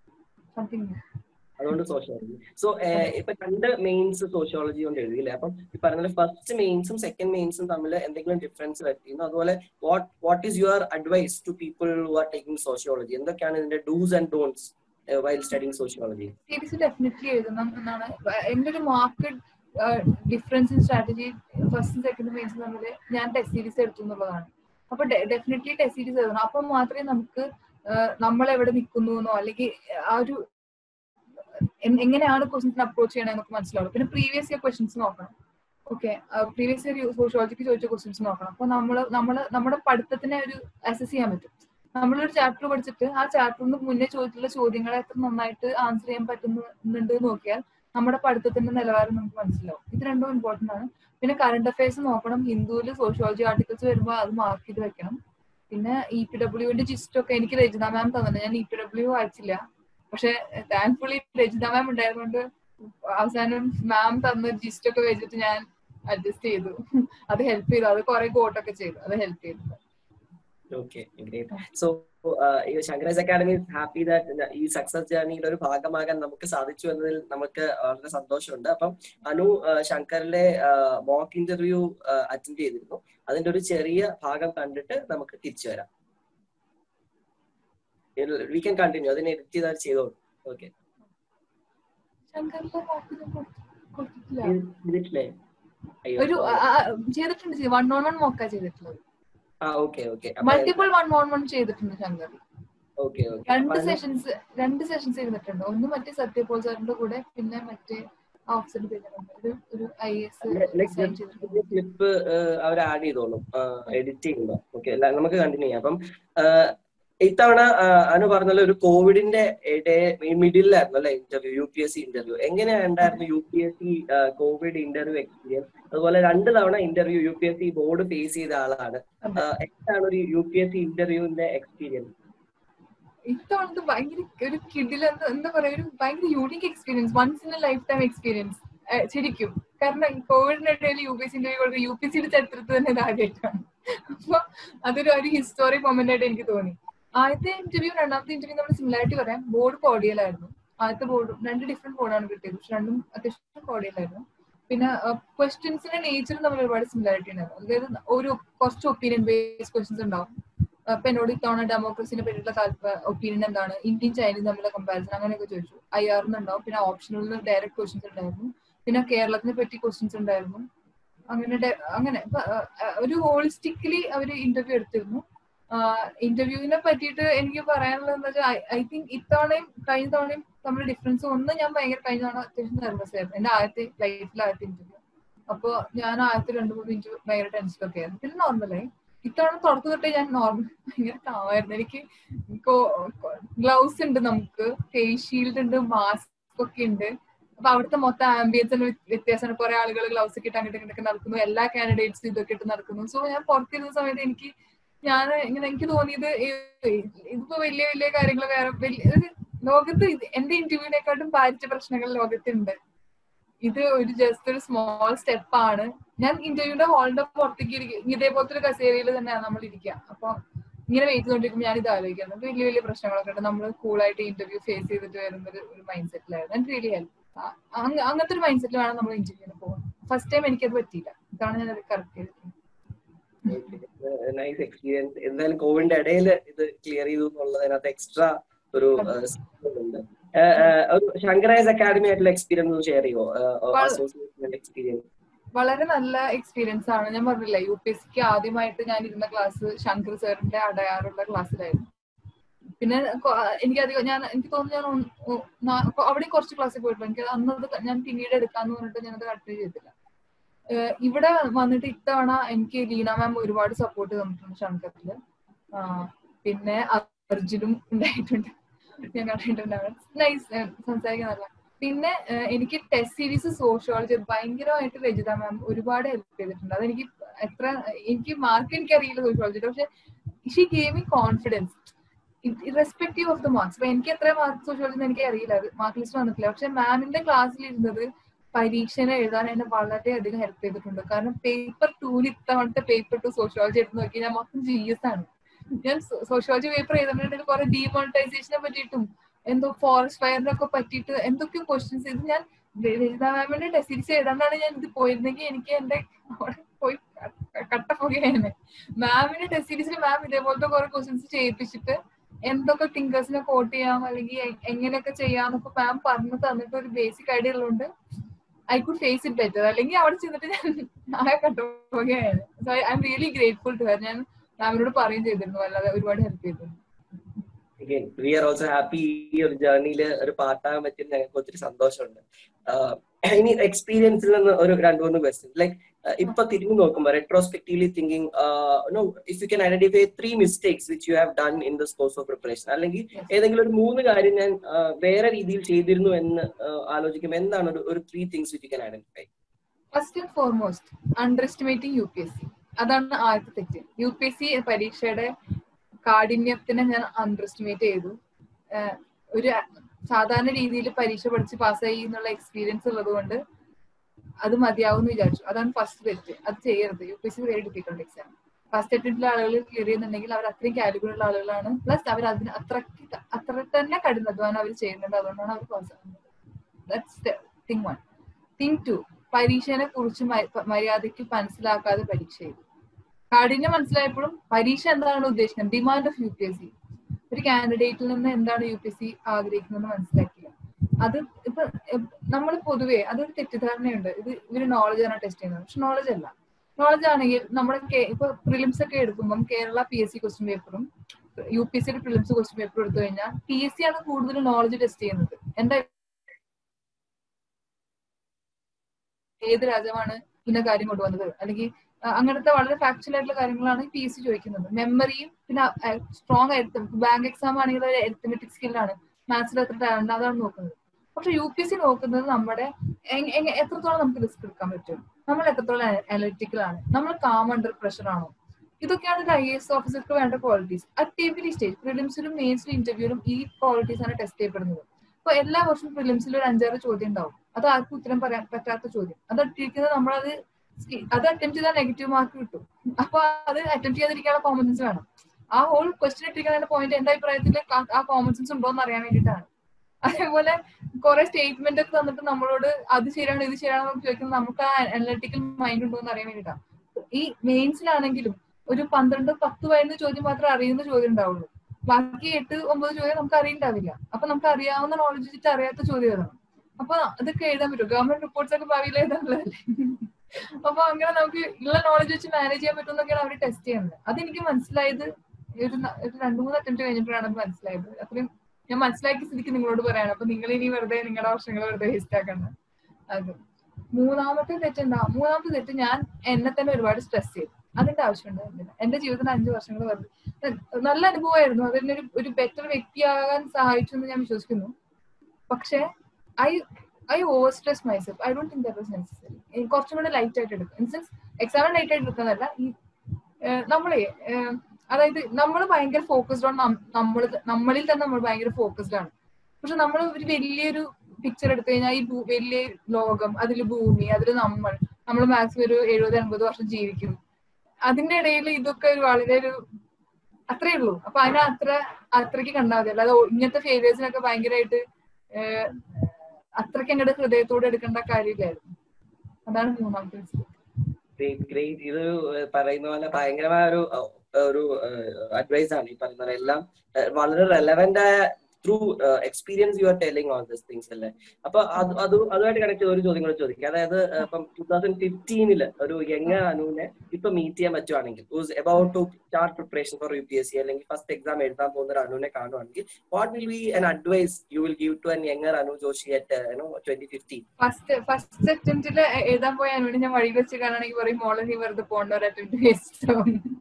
സംതിങ് അതുകൊണ്ട് സോഷ്യോളജി സോ ഇപ്പൊ രണ്ട് മെയിൻസ് സോഷ്യോളജി കൊണ്ട് എഴുതിയില്ലേ അപ്പം ഈ പറഞ്ഞ ഫസ്റ്റ് മെയിൻസും സെക്കൻഡ് മെയിൻസും തമ്മിൽ എന്തെങ്കിലും ഡിഫറൻസ് വരുത്തിയിരുന്നു അതുപോലെ what what is your advice to people who are taking sociology എന്തൊക്കെയാണ് ഇതിന്റെ dos and don'ts while studying sociology series definitely എഴുതണം എന്നാണ് എന്റെ ഒരു marked difference in strategy first second mains തമ്മിൽ ഞാൻ ടെസ്റ്റ് സീരീസ് എടുത്തു എന്നുള്ളതാണ് അപ്പൊ ഡെഫിനറ്റ്ലി ടെസ്റ്റ് സീരീസ് എഴുതണം അപ്പൊ മാത്രമേ നമുക്ക് നമ്മൾ എവിടെ നിൽക്കുന്നു എന്നോ അല്ലെങ്കിൽ ആ ഒരു എ- എങ്ങനെയാണ് ക്വസ്റ്റ്യൻസിന് അപ്രോച്ച് ചെയ്യണേ എന്നൊക്കെ മനസ്സിലാവും പിന്നെ പ്രീവിയസ് ഇയർ ക്വസ്റ്റ്യൻസ് നോക്കണം ഓക്കെ പ്രീവിയസ് ഇയർ സോഷ്യോളജിക്ക് ചോദിച്ച ക്വസ്റ്റ്യൻസ് നോക്കണം അപ്പൊ നമ്മൾ നമ്മൾ നമ്മുടെ പഠിത്തത്തിനെ ഒരു അസസ് ചെയ്യാൻ പറ്റും നമ്മളൊരു ചാപ്റ്റർ പഠിച്ചിട്ട് ആ ചാപ്റ്ററിന് മുന്നേ ചോദിച്ചിട്ടുള്ള ചോദ്യങ്ങളെ എത്ര നന്നായിട്ട് ആൻസർ ചെയ്യാൻ പറ്റുന്നുണ്ട് എന്ന് നോക്കിയാൽ നമ്മുടെ പഠിത്തത്തിന്റെ നിലവാരം നമുക്ക് മനസ്സിലാവും ഇത് രണ്ടും ഇമ്പോർട്ടന്റ് ആണ് പിന്നെ കറണ്ട് അഫയേഴ്സ് നോക്കണം ഹിന്ദുവിൽ സോഷ്യോളജി ആർട്ടിക്കിൾസ് വരുമ്പോൾ അത് മാർക്ക് ചെയ്ത് വെക്കണം പിന്നെ ഇ പി ഡബ്ല്യുവിന്റെ ജിസ്റ്റ് ഒക്കെ എനിക്ക് രചന മാം തന്നിട്ടുണ്ട് ഞാൻ ഇ പി ഡബ്ല്യു വായിച്ചില്ല പക്ഷെ താങ്ക്ഫുള്ളി രചന മാം ഉണ്ടായതുകൊണ്ട് അവസാനം മാം തന്ന ജിസ്റ്റ് ഒക്കെ വെച്ചിട്ട് ഞാൻ അഡ്ജസ്റ്റ് ചെയ്തു അത് ഹെൽപ്പ് ചെയ്തു അത് കുറെ കോട്ടൊക്കെ ചെയ്തു അത് ഹെൽപ്പ് ചെയ്തു okay great so Shankar IAS academy happy that ഈ സക്സസ് ജേർണിയുടെ ഒരു ഭാഗമാകാൻ നമുക്ക് സാധിച്ചു എന്നതിൽ നമുക്ക് വളരെ സന്തോഷമുണ്ട് അപ്പം അനു ആ, ശങ്കറിലെ മോക്ക് ഇന്റർവ്യൂ അറ്റൻഡ് ചെയ്തിരുന്നു അതിന്റെ ഒരു ചെറിയ ഭാഗം കണ്ടിട്ട് നമുക്ക് തിരിച്ചു വരാം വി ക്യാൻ കണ്ടിന്യൂ അതിനെ എഡിറ്റ് ചെയ്താൽ ചെയ്തോളൂ ഓക്കെ ശങ്കറിന്റെ വാക്ക് ഞാൻ കൊടു- കൊടുത്തിട്ടില്ല ചെയ്തിട്ടില്ലേ അയ്യോ ഒരു ആ, ആ, ചെയ്തിട്ടുണ്ട് വൺ ഓൺ വൺ മോക്ക ചെയ്തിട്ടുള്ളത് ആ okay okay multiple one on one ചെയ്തിട്ടുണ്ട് ശങ്കർ ഓക്കെ രണ്ട് സെഷൻസ് രണ്ട് സെഷൻസ് ഇരുന്നിട്ടുണ്ട് ഒന്ന് മറ്റേ സത്യപോൾ സാറിന്റെ കൂടെ പിന്നെ മറ്റേ ഓഫീസറിന്റെ പേര് ഒരു ഒരു ഐ എസ് സൈൻ ചെയ്തിട്ടുണ്ട് ക്ലിപ്പ് അവർ ആഡ് ചെയ്തോളും എഡിറ്റ് ചെയ്യുമ്പോ ഓക്കെ നമുക്ക് കണ്ടിന്യൂ ചെയ്യാം അപ്പം ഇത്തവണ അനു പറഞ്ഞല്ലോ ഒരു കോവിഡിന്റെ മിഡിലായിരുന്നു അല്ലെ interview U P S C interview എങ്ങനെയുണ്ടായിരുന്നു U P S C Covid interview experience അതുപോലെ രണ്ട് തവണ interview U P S C board face ചെയ്ത ആളാണ് എന്താണ് ഒരു യു പി എസ് സി ഇന്റർവ്യൂവിന്റെ എക്സ്പീരിയൻസ് ഇത്തവണത്തെ ഭയങ്കര ഒരു കിഡിൽ എന്താ പറയാ ഒരു ഭയങ്കര unique experience once in a lifetime experience ശരിക്കും കാരണം കോവിഡിനിടയിൽ യു പി എസ് ഇന്റർവ്യൂ കൊടുത്ത് യു പി സിയുടെ ചരിത്രത്തിൽ തന്നെ ഇത് ആദ്യമായിട്ടാണ് അപ്പൊ അതൊരു ഒരു ഹിസ്റ്റോറിക് മൊമെന്റ് ആയിട്ട് എനിക്ക് തോന്നി ആദ്യത്തെ ഇന്റർവ്യൂ രണ്ടാമത്തെ ഇന്റർവ്യൂ നമ്മൾ സിമിലാരിറ്റി പറയാം ബോർഡ് കോഡിയലായിരുന്നു ആദ്യത്തെ ബോർഡ് രണ്ട് ഡിഫറെന്റ് ബോർഡാണ് കിട്ടിയത് പക്ഷെ രണ്ടും അത്യാവശ്യം കോഡിയലായിരുന്നു പിന്നെ ക്വസ്റ്റ്യൻസിന്റെ നേച്ചർ തമ്മിൽ ഒരുപാട് സിമിലാരിറ്റി ഉണ്ടായിരുന്നു അതായത് ഒരു കുറച്ച് ഒപ്പീനിയൻ ബേസ്ഡ് ക്വസ്റ്റ്യൻസ് ഉണ്ടാവും അപ്പൊ എന്നോട് ഇത്തവണ ഡെമോക്രസിനെ പറ്റിയിട്ടുള്ള ഒപ്പീനിയൻ എന്താണ് ഇന്ത്യൻ ചൈനയും തമ്മിലുള്ള കമ്പാരിസൺ അങ്ങനെയൊക്കെ ചോദിച്ചു ഐ ആറിനുണ്ടാവും പിന്നെ ഓപ്ഷണലിൽ ഡയറക്റ്റ് ക്വസ്റ്റ്യൻസ് ഉണ്ടായിരുന്നു പിന്നെ കേരളത്തിനെ പറ്റി ക്വസ്റ്റ്യൻസ് ഉണ്ടായിരുന്നു അങ്ങനെ അങ്ങനെ ഒരു ഹോളിസ്റ്റിക്കലി അവർ ഇന്റർവ്യൂ എടുത്തിരുന്നു ഇന്റർവ്യൂവിനെ പറ്റിയിട്ട് എനിക്ക് പറയാനുള്ളത് എന്താ വെച്ചാൽ ഐ തിങ്ക് ഇത്തവണയും കഴിഞ്ഞ തവണയും തമ്മിൽ ഡിഫറൻസ് ഒന്ന് ഞാൻ ഭയങ്കര കഴിഞ്ഞ തവണ അത്യാവശ്യം നെർവസ് ആയിരുന്നു എന്റെ ആദ്യത്തെ ലൈഫിൽ ആദ്യത്തെ ഇന്റർവ്യൂ അപ്പൊ ഞാൻ ആദ്യത്തെ രണ്ട് മൂന്ന് മിനിറ്റ് ഭയങ്കര ടെൻഷനൊക്കെ ആയിരുന്നു പിന്നെ നോർമലായി ഇത്തവണ തുടക്കം തൊട്ടേ ഞാൻ നോർമൽ ഭയങ്കര കാമായിരുന്നു എനിക്ക് ഗ്ലൗസ് ഉണ്ട് നമുക്ക് ഫേസ് ഷീൽഡ് ഉണ്ട് മാസ്ക് ഒക്കെ ഉണ്ട് അപ്പൊ അവിടുത്തെ മൊത്തം ആംബിയൻസിന് വ്യത്യാസമാണ് കുറെ ആളുകൾ ഗ്ലൗസ് ഒക്കെ ഇട്ട് അങ്ങോട്ട് ഇങ്ങോട്ടൊക്കെ നടക്കുന്നു എല്ലാ കാൻഡിഡേറ്റ്സും ഇതൊക്കെ ഇട്ട് നടക്കുന്നു സോ ഞാൻ പുറത്തിരുന്ന സമയത്ത് എനിക്ക് ഞാൻ ഇങ്ങനെ എനിക്ക് തോന്നിയത് ഇതിപ്പോ വലിയ വലിയ കാര്യങ്ങൾ വേറെ വലിയ ലോകത്ത് എന്റെ ഇന്റർവ്യൂവിനെക്കാട്ടും ഭാരിച്ച പ്രശ്നങ്ങൾ ലോകത്തുണ്ട് ഇത് ഒരു ജസ്റ്റ് ഒരു സ്മോൾ സ്റ്റെപ്പ് ആണ് ഞാൻ ഇന്റർവ്യൂന്റെ ഹാളിന്റെ പുറത്തേക്ക് ഇരിക്കും ഇതേപോലത്തെ ഒരു കസേരയിൽ തന്നെയാണ് നമ്മൾ ഇരിക്കുക അപ്പൊ ഇങ്ങനെ വെയിറ്റ് ചെയ്തോണ്ടിരിക്കുമ്പോൾ ഞാൻ ഇത് ആലോചിക്കുന്നത് വലിയ വലിയ പ്രശ്നങ്ങളൊക്കെ ഉണ്ട് നമ്മൾ കൂളായിട്ട് ഇന്റർവ്യൂ ഫേസ് ചെയ്തിട്ട് വരുന്ന ഒരു മൈൻഡ് സെറ്റിലായിരുന്നു എനിക്ക് റിയലി ഹെൽപ്പ് അങ്ങനത്തെ ഒരു മൈൻഡ് സെറ്റിലാണ് നമ്മൾ ഇന്റർവ്യൂവിന് പോകുന്നത് ഫസ്റ്റ് ടൈം എനിക്കത് പറ്റിയില്ല ഇതാണ് ഞാൻ അത് കറക്റ്റ് ചെയ്തിട്ടുള്ളത് നൈസ് എക്സ്പീരിയൻസ് എന്തായാലും കോവിഡിന്റെ ഇടയിൽ ഇത് ക്ലിയർ ചെയ്തു എന്നുള്ളതിനകത്ത് എക്സ്ട്രാ ഒരു ഉണ്ട് ഒരു ശങ്കരായസ് അക്കാഡമി ആയിട്ടുള്ള എക്സ്പീരിയൻസ് ഷെയർ ചെയ്യുമോ അസോസിയേഷൻ എക്സ്പീരിയൻസ് വളരെ നല്ല എക്സ്പീരിയൻസ് ആണ് ഞാൻ പറഞ്ഞില്ല യു പി എസ് സിക്ക് ആദ്യമായിട്ട് ഞാൻ ഇരുന്ന ക്ലാസ് ശങ്കർ സാറിന്റെ അടയാറുള്ള ക്ലാസ്സിലായിരുന്നു പിന്നെ എനിക്ക് അധികം ഞാൻ എനിക്ക് തോന്നുന്നു ഞാൻ അവിടെ കുറച്ച് ക്ലാസ്സിൽ പോയിട്ടുണ്ട് എനിക്ക് അന്നത് ഞാൻ പിന്നീട് എടുക്കാന്ന് പറഞ്ഞിട്ട് ഞാനത് കണ്ടിന്യൂ ചെയ്തില്ല ഇവിടെ വന്നിട്ട് ഇത്തവണ എനിക്ക് ലീന മാം ഒരുപാട് സപ്പോർട്ട് തന്നിട്ടുണ്ട് ശങ്കറില് പിന്നെ അർജുനും ഉണ്ടായിട്ടുണ്ട് ഞാൻ കണ്ടിട്ടുണ്ടാവും നൈസ് സംസാരിക്കാൻ നല്ല പിന്നെ എനിക്ക് ടെസ്റ്റ് സീരീസ് സോഷ്യോളജി ഭയങ്കരമായിട്ട് രജിത മാം ഒരുപാട് ഹെൽപ്പ് ചെയ്തിട്ടുണ്ട് അതെനിക്ക് എത്ര എനിക്ക് മാർക്ക് എനിക്കറിയില്ല സോഷ്യോളജിയുടെ പക്ഷെ she gave me confidence irrespective of the marks അപ്പൊ എനിക്ക് എത്ര മാർക്ക് സോഷ്യോളജി എനിക്ക് അറിയില്ല അത് മാർക്ക് ലിസ്റ്റ് വന്നിട്ടില്ല പക്ഷെ മാമിന്റെ ക്ലാസ്സിൽ ഇരുന്നത് പരീക്ഷനെ എഴുതാൻ എന്നെ വളരെയധികം ഹെൽപ്പ് ചെയ്തിട്ടുണ്ട് കാരണം പേപ്പർ ടൂല് ഇത്തവണത്തെ പേപ്പർ ടു സോഷ്യോളജി എടുത്ത് നോക്കി ഞാൻ മൊത്തം ജി എസ് ആണ് ഞാൻ സോഷ്യോളജി പേപ്പർ എഴുതുന്നുണ്ടെങ്കിൽ കുറെ ഡീമോണിറ്റൈസേഷനെ പറ്റിയിട്ടും എന്തോ ഫോറസ്റ്റ് ഫയറിനെ ഒക്കെ പറ്റിയിട്ട് എന്തൊക്കെയോ ക്വസ്റ്റ്യൻസ് ഇത് ഞാൻ ലളിത മാമിന്റെ ടെസ്റ്റ് സീരീസ് എഴുതാണ്ടാണ് ഞാൻ ഇത് പോയിരുന്നെങ്കിൽ എനിക്ക് എന്റെ അവിടെ പോയി കട്ടപ്പോകയാണ് മാമിന്റെ ടെസ്റ്റ് സീരീസിൽ മാം ഇതേപോലത്തെ കുറെ ക്വസ്റ്റ്യൻസ് ചെയ്യിപ്പിച്ചിട്ട് എന്തൊക്കെ തിങ്കേഴ്സിനെ കോട്ട് ചെയ്യാം അല്ലെങ്കിൽ എങ്ങനെയൊക്കെ ചെയ്യാന്നൊക്കെ മാം പറഞ്ഞു തന്നിട്ട് ഒരു ബേസിക് ഐഡിയ ഉള്ളതുകൊണ്ട് I could face it better അല്ലെങ്കിൽ അവിടെ ചെന്നിട്ട് ഞാൻ ആകെ കട്ടുപോകുകയാണ് so I'm really grateful to her ഞാൻ മാമിനോട് പറയുകയും ചെയ്തിരുന്നു അല്ലാതെ ഒരുപാട് ഹെൽപ്പ് ചെയ്തിരുന്നു വി ആർ ഓൾസോ ഹാപ്പി ഈ ഒരു ജേർണിയിൽ ഒരു പാർട്ടാകാൻ പറ്റിയ ഞങ്ങൾക്ക് ഒത്തിരി സന്തോഷമുണ്ട് ഇനി എക്സ്പീരിയൻസിൽ നിന്ന് ഒരു രണ്ട് മൂന്ന് ക്വസ്റ്റ്യൻ ലൈക്ക് ഇപ്പൊ തിരിഞ്ഞു നോക്കുമ്പോൾ retrospectively thinking no if you can identify three mistakes which you have done in the course of preparation അല്ലെങ്കിൽ ഏതെങ്കിലും ഒരു മൂന്ന് കാര്യം ഞാൻ വേറെ രീതിയിൽ ചെയ്തിരുന്നു എന്ന് ആലോചിക്കുമ്പോൾ എന്താണ് ഒരു ഒരു three things which you can identify first and foremost underestimating U P S C അതാണ് ആദ്യത്തെ തെറ്റ് യു പി എസ് സി പരീക്ഷയുടെ കാഠിന്യത്തിനെ ഞാൻ അണ്ടർ എസ്റ്റിമേറ്റ് ചെയ്തു ഒരു സാധാരണ രീതിയിൽ പരീക്ഷ പഠിച്ച് പാസ്സായി എന്നുള്ള എക്സ്പീരിയൻസ് ഉള്ളത് കൊണ്ട് അത് മതിയാവും വിചാരിച്ചു അതാണ് ഫസ്റ്റ് തെറ്റ് അത് ചെയ്യരുത് U P S C very difficult exam first അറ്റംപ്റ്റിലെ ആളുകൾ ക്ലിയർ ചെയ്യുന്നുണ്ടെങ്കിൽ അവർ അത്രയും കാലിബറുള്ള ആളുകളാണ് പ്ലസ് അവർ അതിന് അത്ര അത്ര തന്നെ കഠിനാധ്വാനം അവർ ചെയ്യുന്നുണ്ട് അതുകൊണ്ടാണ് അവർ പാസ് ആകുന്നത് that's thing one thing two പരീക്ഷനെ കുറിച്ച് മര്യാദയ്ക്ക് മനസ്സിലാക്കാതെ പരീക്ഷ ചെയ്തു കാഠിന്യം മനസ്സിലായപ്പോഴും പരീക്ഷ എന്താണ് ഉദ്ദേശിക്കുന്നത് demand of U P S C ഒരു കാൻഡിഡേറ്റിൽ നിന്ന് എന്താണ് യു പി എസ് സി ആഗ്രഹിക്കുന്നത് മനസ്സിലാക്കില്ല അത് ഇപ്പൊ നമ്മൾ പൊതുവേ അതൊരു തെറ്റിദ്ധാരണയുണ്ട് ഇത് ഇവര് നോളജ് ആണ് ടെസ്റ്റ് ചെയ്യുന്നത് പക്ഷെ നോളജ് അല്ല നോളജ് ആണെങ്കിൽ നമ്മുടെ ഇപ്പൊ പ്രിലിംസ് ഒക്കെ എടുക്കുമ്പോൾ Kerala P S C question പേപ്പറും യു പി എസ് സിയുടെ പ്രിലിംസ് ക്വസ്റ്റ്യൻ പേപ്പർ എടുത്തു കഴിഞ്ഞാൽ പി എസ് സി ആണ് കൂടുതൽ നോളജ് ടെസ്റ്റ് ചെയ്യുന്നത് എന്റെ ഏത് രാജാവാണ് ഇന്ന കാര്യം കൊണ്ടുവന്നത് അല്ലെങ്കിൽ അങ്ങനത്തെ വളരെ ഫാക്ച്വൽ ആയിട്ടുള്ള കാര്യങ്ങളാണ് പി എസ് സി ചോദിക്കുന്നത് മെമ്മറിയും പിന്നെ സ്ട്രോങ് ആയിട്ട് ബാങ്ക് എക്സാം ആണെങ്കിൽ എരിത്തമെറ്റിക് സ്കില്ലാണ് മാത്സിൽ എത്ര ടാലന്റ് അതാണ് നോക്കുന്നത് പക്ഷെ യു പി എസ് സി നോക്കുന്നത് നമ്മുടെ എത്രത്തോളം നമുക്ക് റിസ്ക് എടുക്കാൻ പറ്റും നമ്മൾ എത്രത്തോളം അനലിറ്റിക്കൽ ആണ് നമ്മൾ കാം അണ്ടർ പ്രഷർ ആണോ ഇതൊക്കെയാണ് ഒരു ഐ എസ് ഓഫീസർക്ക് വേണ്ട ക്വാളിറ്റീസ് അറ്റേബിലി സ്റ്റേജ് പ്രിലിംസിലും മെയിൻസിലും ഇന്റർവ്യൂലും ഈ ക്വാളിറ്റീസ് ആണ് ടെസ്റ്റ് ചെയ്യപ്പെടുന്നത് അപ്പൊ എല്ലാ വർഷവും പ്രിലിംസിൽ ഒരു അഞ്ചാറ് ചോദ്യം ഉണ്ടാവും അത് ആർക്കും ഉത്തരം പറയാൻ പറ്റാത്ത ചോദ്യം അത് ഇട്ടിരിക്കുന്നത് നമ്മളത് അത് അറ്റംപ്റ്റ് ചെയ്താൽ നെഗറ്റീവ് മാർക്ക് കിട്ടും അപ്പൊ അത് അറ്റംപ്റ്റ് ചെയ്യാതിരിക്കാനുള്ള കോമൺ സെൻസ് വേണം ആ ഹോൾ ക്വസ്റ്റ്യൻ ഇട്ടിരിക്കുന്ന പോയിന്റ് എന്റെ അഭിപ്രായത്തിൽ ആ കോമൺ സെൻസ് ഉണ്ടോ എന്ന് അറിയാൻ വേണ്ടിയിട്ടാണ് അതേപോലെ കുറെ സ്റ്റേറ്റ്മെന്റ് ഒക്കെ തന്നിട്ട് നമ്മളോട് അത് ശരിയാണ് ഇത് ശരിയാണെന്ന് ചോദിക്കുന്നത് നമുക്ക് ആ അനലിറ്റിക്കൽ മൈൻഡ് ഉണ്ടോ എന്ന് അറിയാൻ വേണ്ടിയിട്ടാണ് ഈ മെയിൻസിലാണെങ്കിലും ഒരു പന്ത്രണ്ട് പത്ത് വയസ്സ് ചോദ്യം മാത്രമേ അറിയുന്ന ചോദ്യം ഉണ്ടാവുള്ളൂ ബാക്കി എട്ട് ഒമ്പത് ചോദ്യം നമുക്ക് അറിയണ്ടാവില്ല അപ്പൊ നമുക്ക് അറിയാവുന്ന നോളജ് വെച്ചിട്ട് അറിയാത്ത ചോദ്യം എഴുതണം അപ്പൊ അതൊക്കെ എഴുതാൻ പറ്റും ഗവൺമെന്റ് റിപ്പോർട്ട്സ് ഒക്കെ ഭാവിയിൽ എഴുതാനുള്ളതല്ലേ അപ്പൊ അങ്ങനെ നമുക്ക് ഉള്ള നോളജ് വെച്ച് മാനേജ് ചെയ്യാൻ പറ്റും എന്നൊക്കെയാണ് അവർ ടെസ്റ്റ് ചെയ്യുന്നത് അതെനിക്ക് മനസ്സിലായത് ഒരു ഒരു രണ്ടു മൂന്ന് അറ്റംപ്റ്റ് കഴിഞ്ഞപ്പോഴാണ് അത് മനസ്സിലായത് അത്രയും ഞാൻ മനസ്സിലാക്കിയ സ്ഥിതിക്ക് നിങ്ങളോട് പറയാണ് അപ്പൊ നിങ്ങൾ ഇനി വെറുതെ നിങ്ങളുടെ വർഷങ്ങൾ വെറുതെ വേസ്റ്റ് ആക്കണ്ട അത് മൂന്നാമത്തെ തെറ്റ് എന്താ മൂന്നാമത്തെ തെറ്റ് ഞാൻ എന്നെ തന്നെ ഒരുപാട് സ്ട്രെസ് ചെയ്തു അതിന്റെ ആവശ്യമുണ്ടായിരുന്നില്ല എന്റെ ജീവിതത്തിൽ അഞ്ചു വർഷങ്ങൾ വെറുതെ നല്ല അനുഭവമായിരുന്നു അതെന്നെ ഒരു ഒരു ബെറ്റർ വ്യക്തിയാകാൻ സഹായിച്ചു എന്ന് ഞാൻ വിശ്വസിക്കുന്നു പക്ഷേ I I over stress myself I don't think that was necessary കുറച്ചും കൂടെ ലൈറ്റ് ആയിട്ട് എടുക്കും ഇൻ സെൻസ് എക്സാമിന് ലൈറ്റ് ആയിട്ട് എടുക്കുന്നതല്ല ഈ നമ്മളെ അതായത് നമ്മൾ ഭയങ്കര ഫോക്കസ്ഡ് ഓൺ നമ്മൾ നമ്മളിൽ തന്നെ നമ്മൾ ഭയങ്കര ഫോക്കസ്ഡ് ആണ് പക്ഷെ നമ്മൾ ഒരു വലിയൊരു പിക്ചർ എടുത്തു കഴിഞ്ഞാൽ ഈ വലിയ ലോകം അതിൽ ഭൂമി അതിൽ നമ്മൾ നമ്മൾ മാക്സിമം ഒരു എഴുപത് എൺപത് വർഷം ജീവിക്കും അതിന്റെ ഇടയിൽ ഇതൊക്കെ ഒരു വളരെ ഒരു അത്രേ ഉള്ളൂ അപ്പൊ അതിനെ അത്ര അത്രയ്ക്ക് കണ്ടാൽ മതി അല്ലാതെ ഇങ്ങനത്തെ ഫെയിലിയേഴ്സിനൊക്കെ ഭയങ്കരമായിട്ട് അത്രയ്ക്ക് അങ്ങോട്ട് ഹൃദയത്തോടെ എടുക്കേണ്ട കാര്യമില്ലായിരുന്നു അതാണ് മൂന്നാമത്തെ ഗ്രേറ്റ് ഗ്രേറ്റ് ഇത് പറയുന്ന പോലെ ഭയങ്കരമായ ഒരു ഒരു അഡ്വൈസ് ആണ് ഈ പറയുന്നത് എല്ലാം വളരെ റെലവെന്റ് ആയ through experience you are telling all this things അല്ലേ അപ്പൊ അത് അത് അതുമായിട്ട് കണക്ട് ചെയ്ത ഒരു ചോദ്യം കൂടെ ചോദിക്കുക അതായത് ഇപ്പം ടൂ തൗസൻഡ് ഫിഫ്റ്റീനില് ഒരു യങ് അനുവിനെ ഇപ്പൊ മീറ്റ് ചെയ്യാൻ പറ്റുവാണെങ്കിൽ about to start preparation for U P S C അല്ലെങ്കിൽ ഫസ്റ്റ് എക്സാം എഴുതാൻ പോകുന്ന ഒരു അനുവിനെ കാണുവാണെങ്കിൽ what will be an advice you will give to an younger Anu Joshi at twenty fifteen first first അറ്റംപ്റ്റിൽ എഴുതാൻ പോയ അനുവിനെ ഞാൻ വഴി വെച്ച് കാണുകയാണെങ്കിൽ പറയും മോളെ നീ വെറുതെ പോകേണ്ട ഒരു അറ്റംപ്റ്റ് വേസ്റ്റ്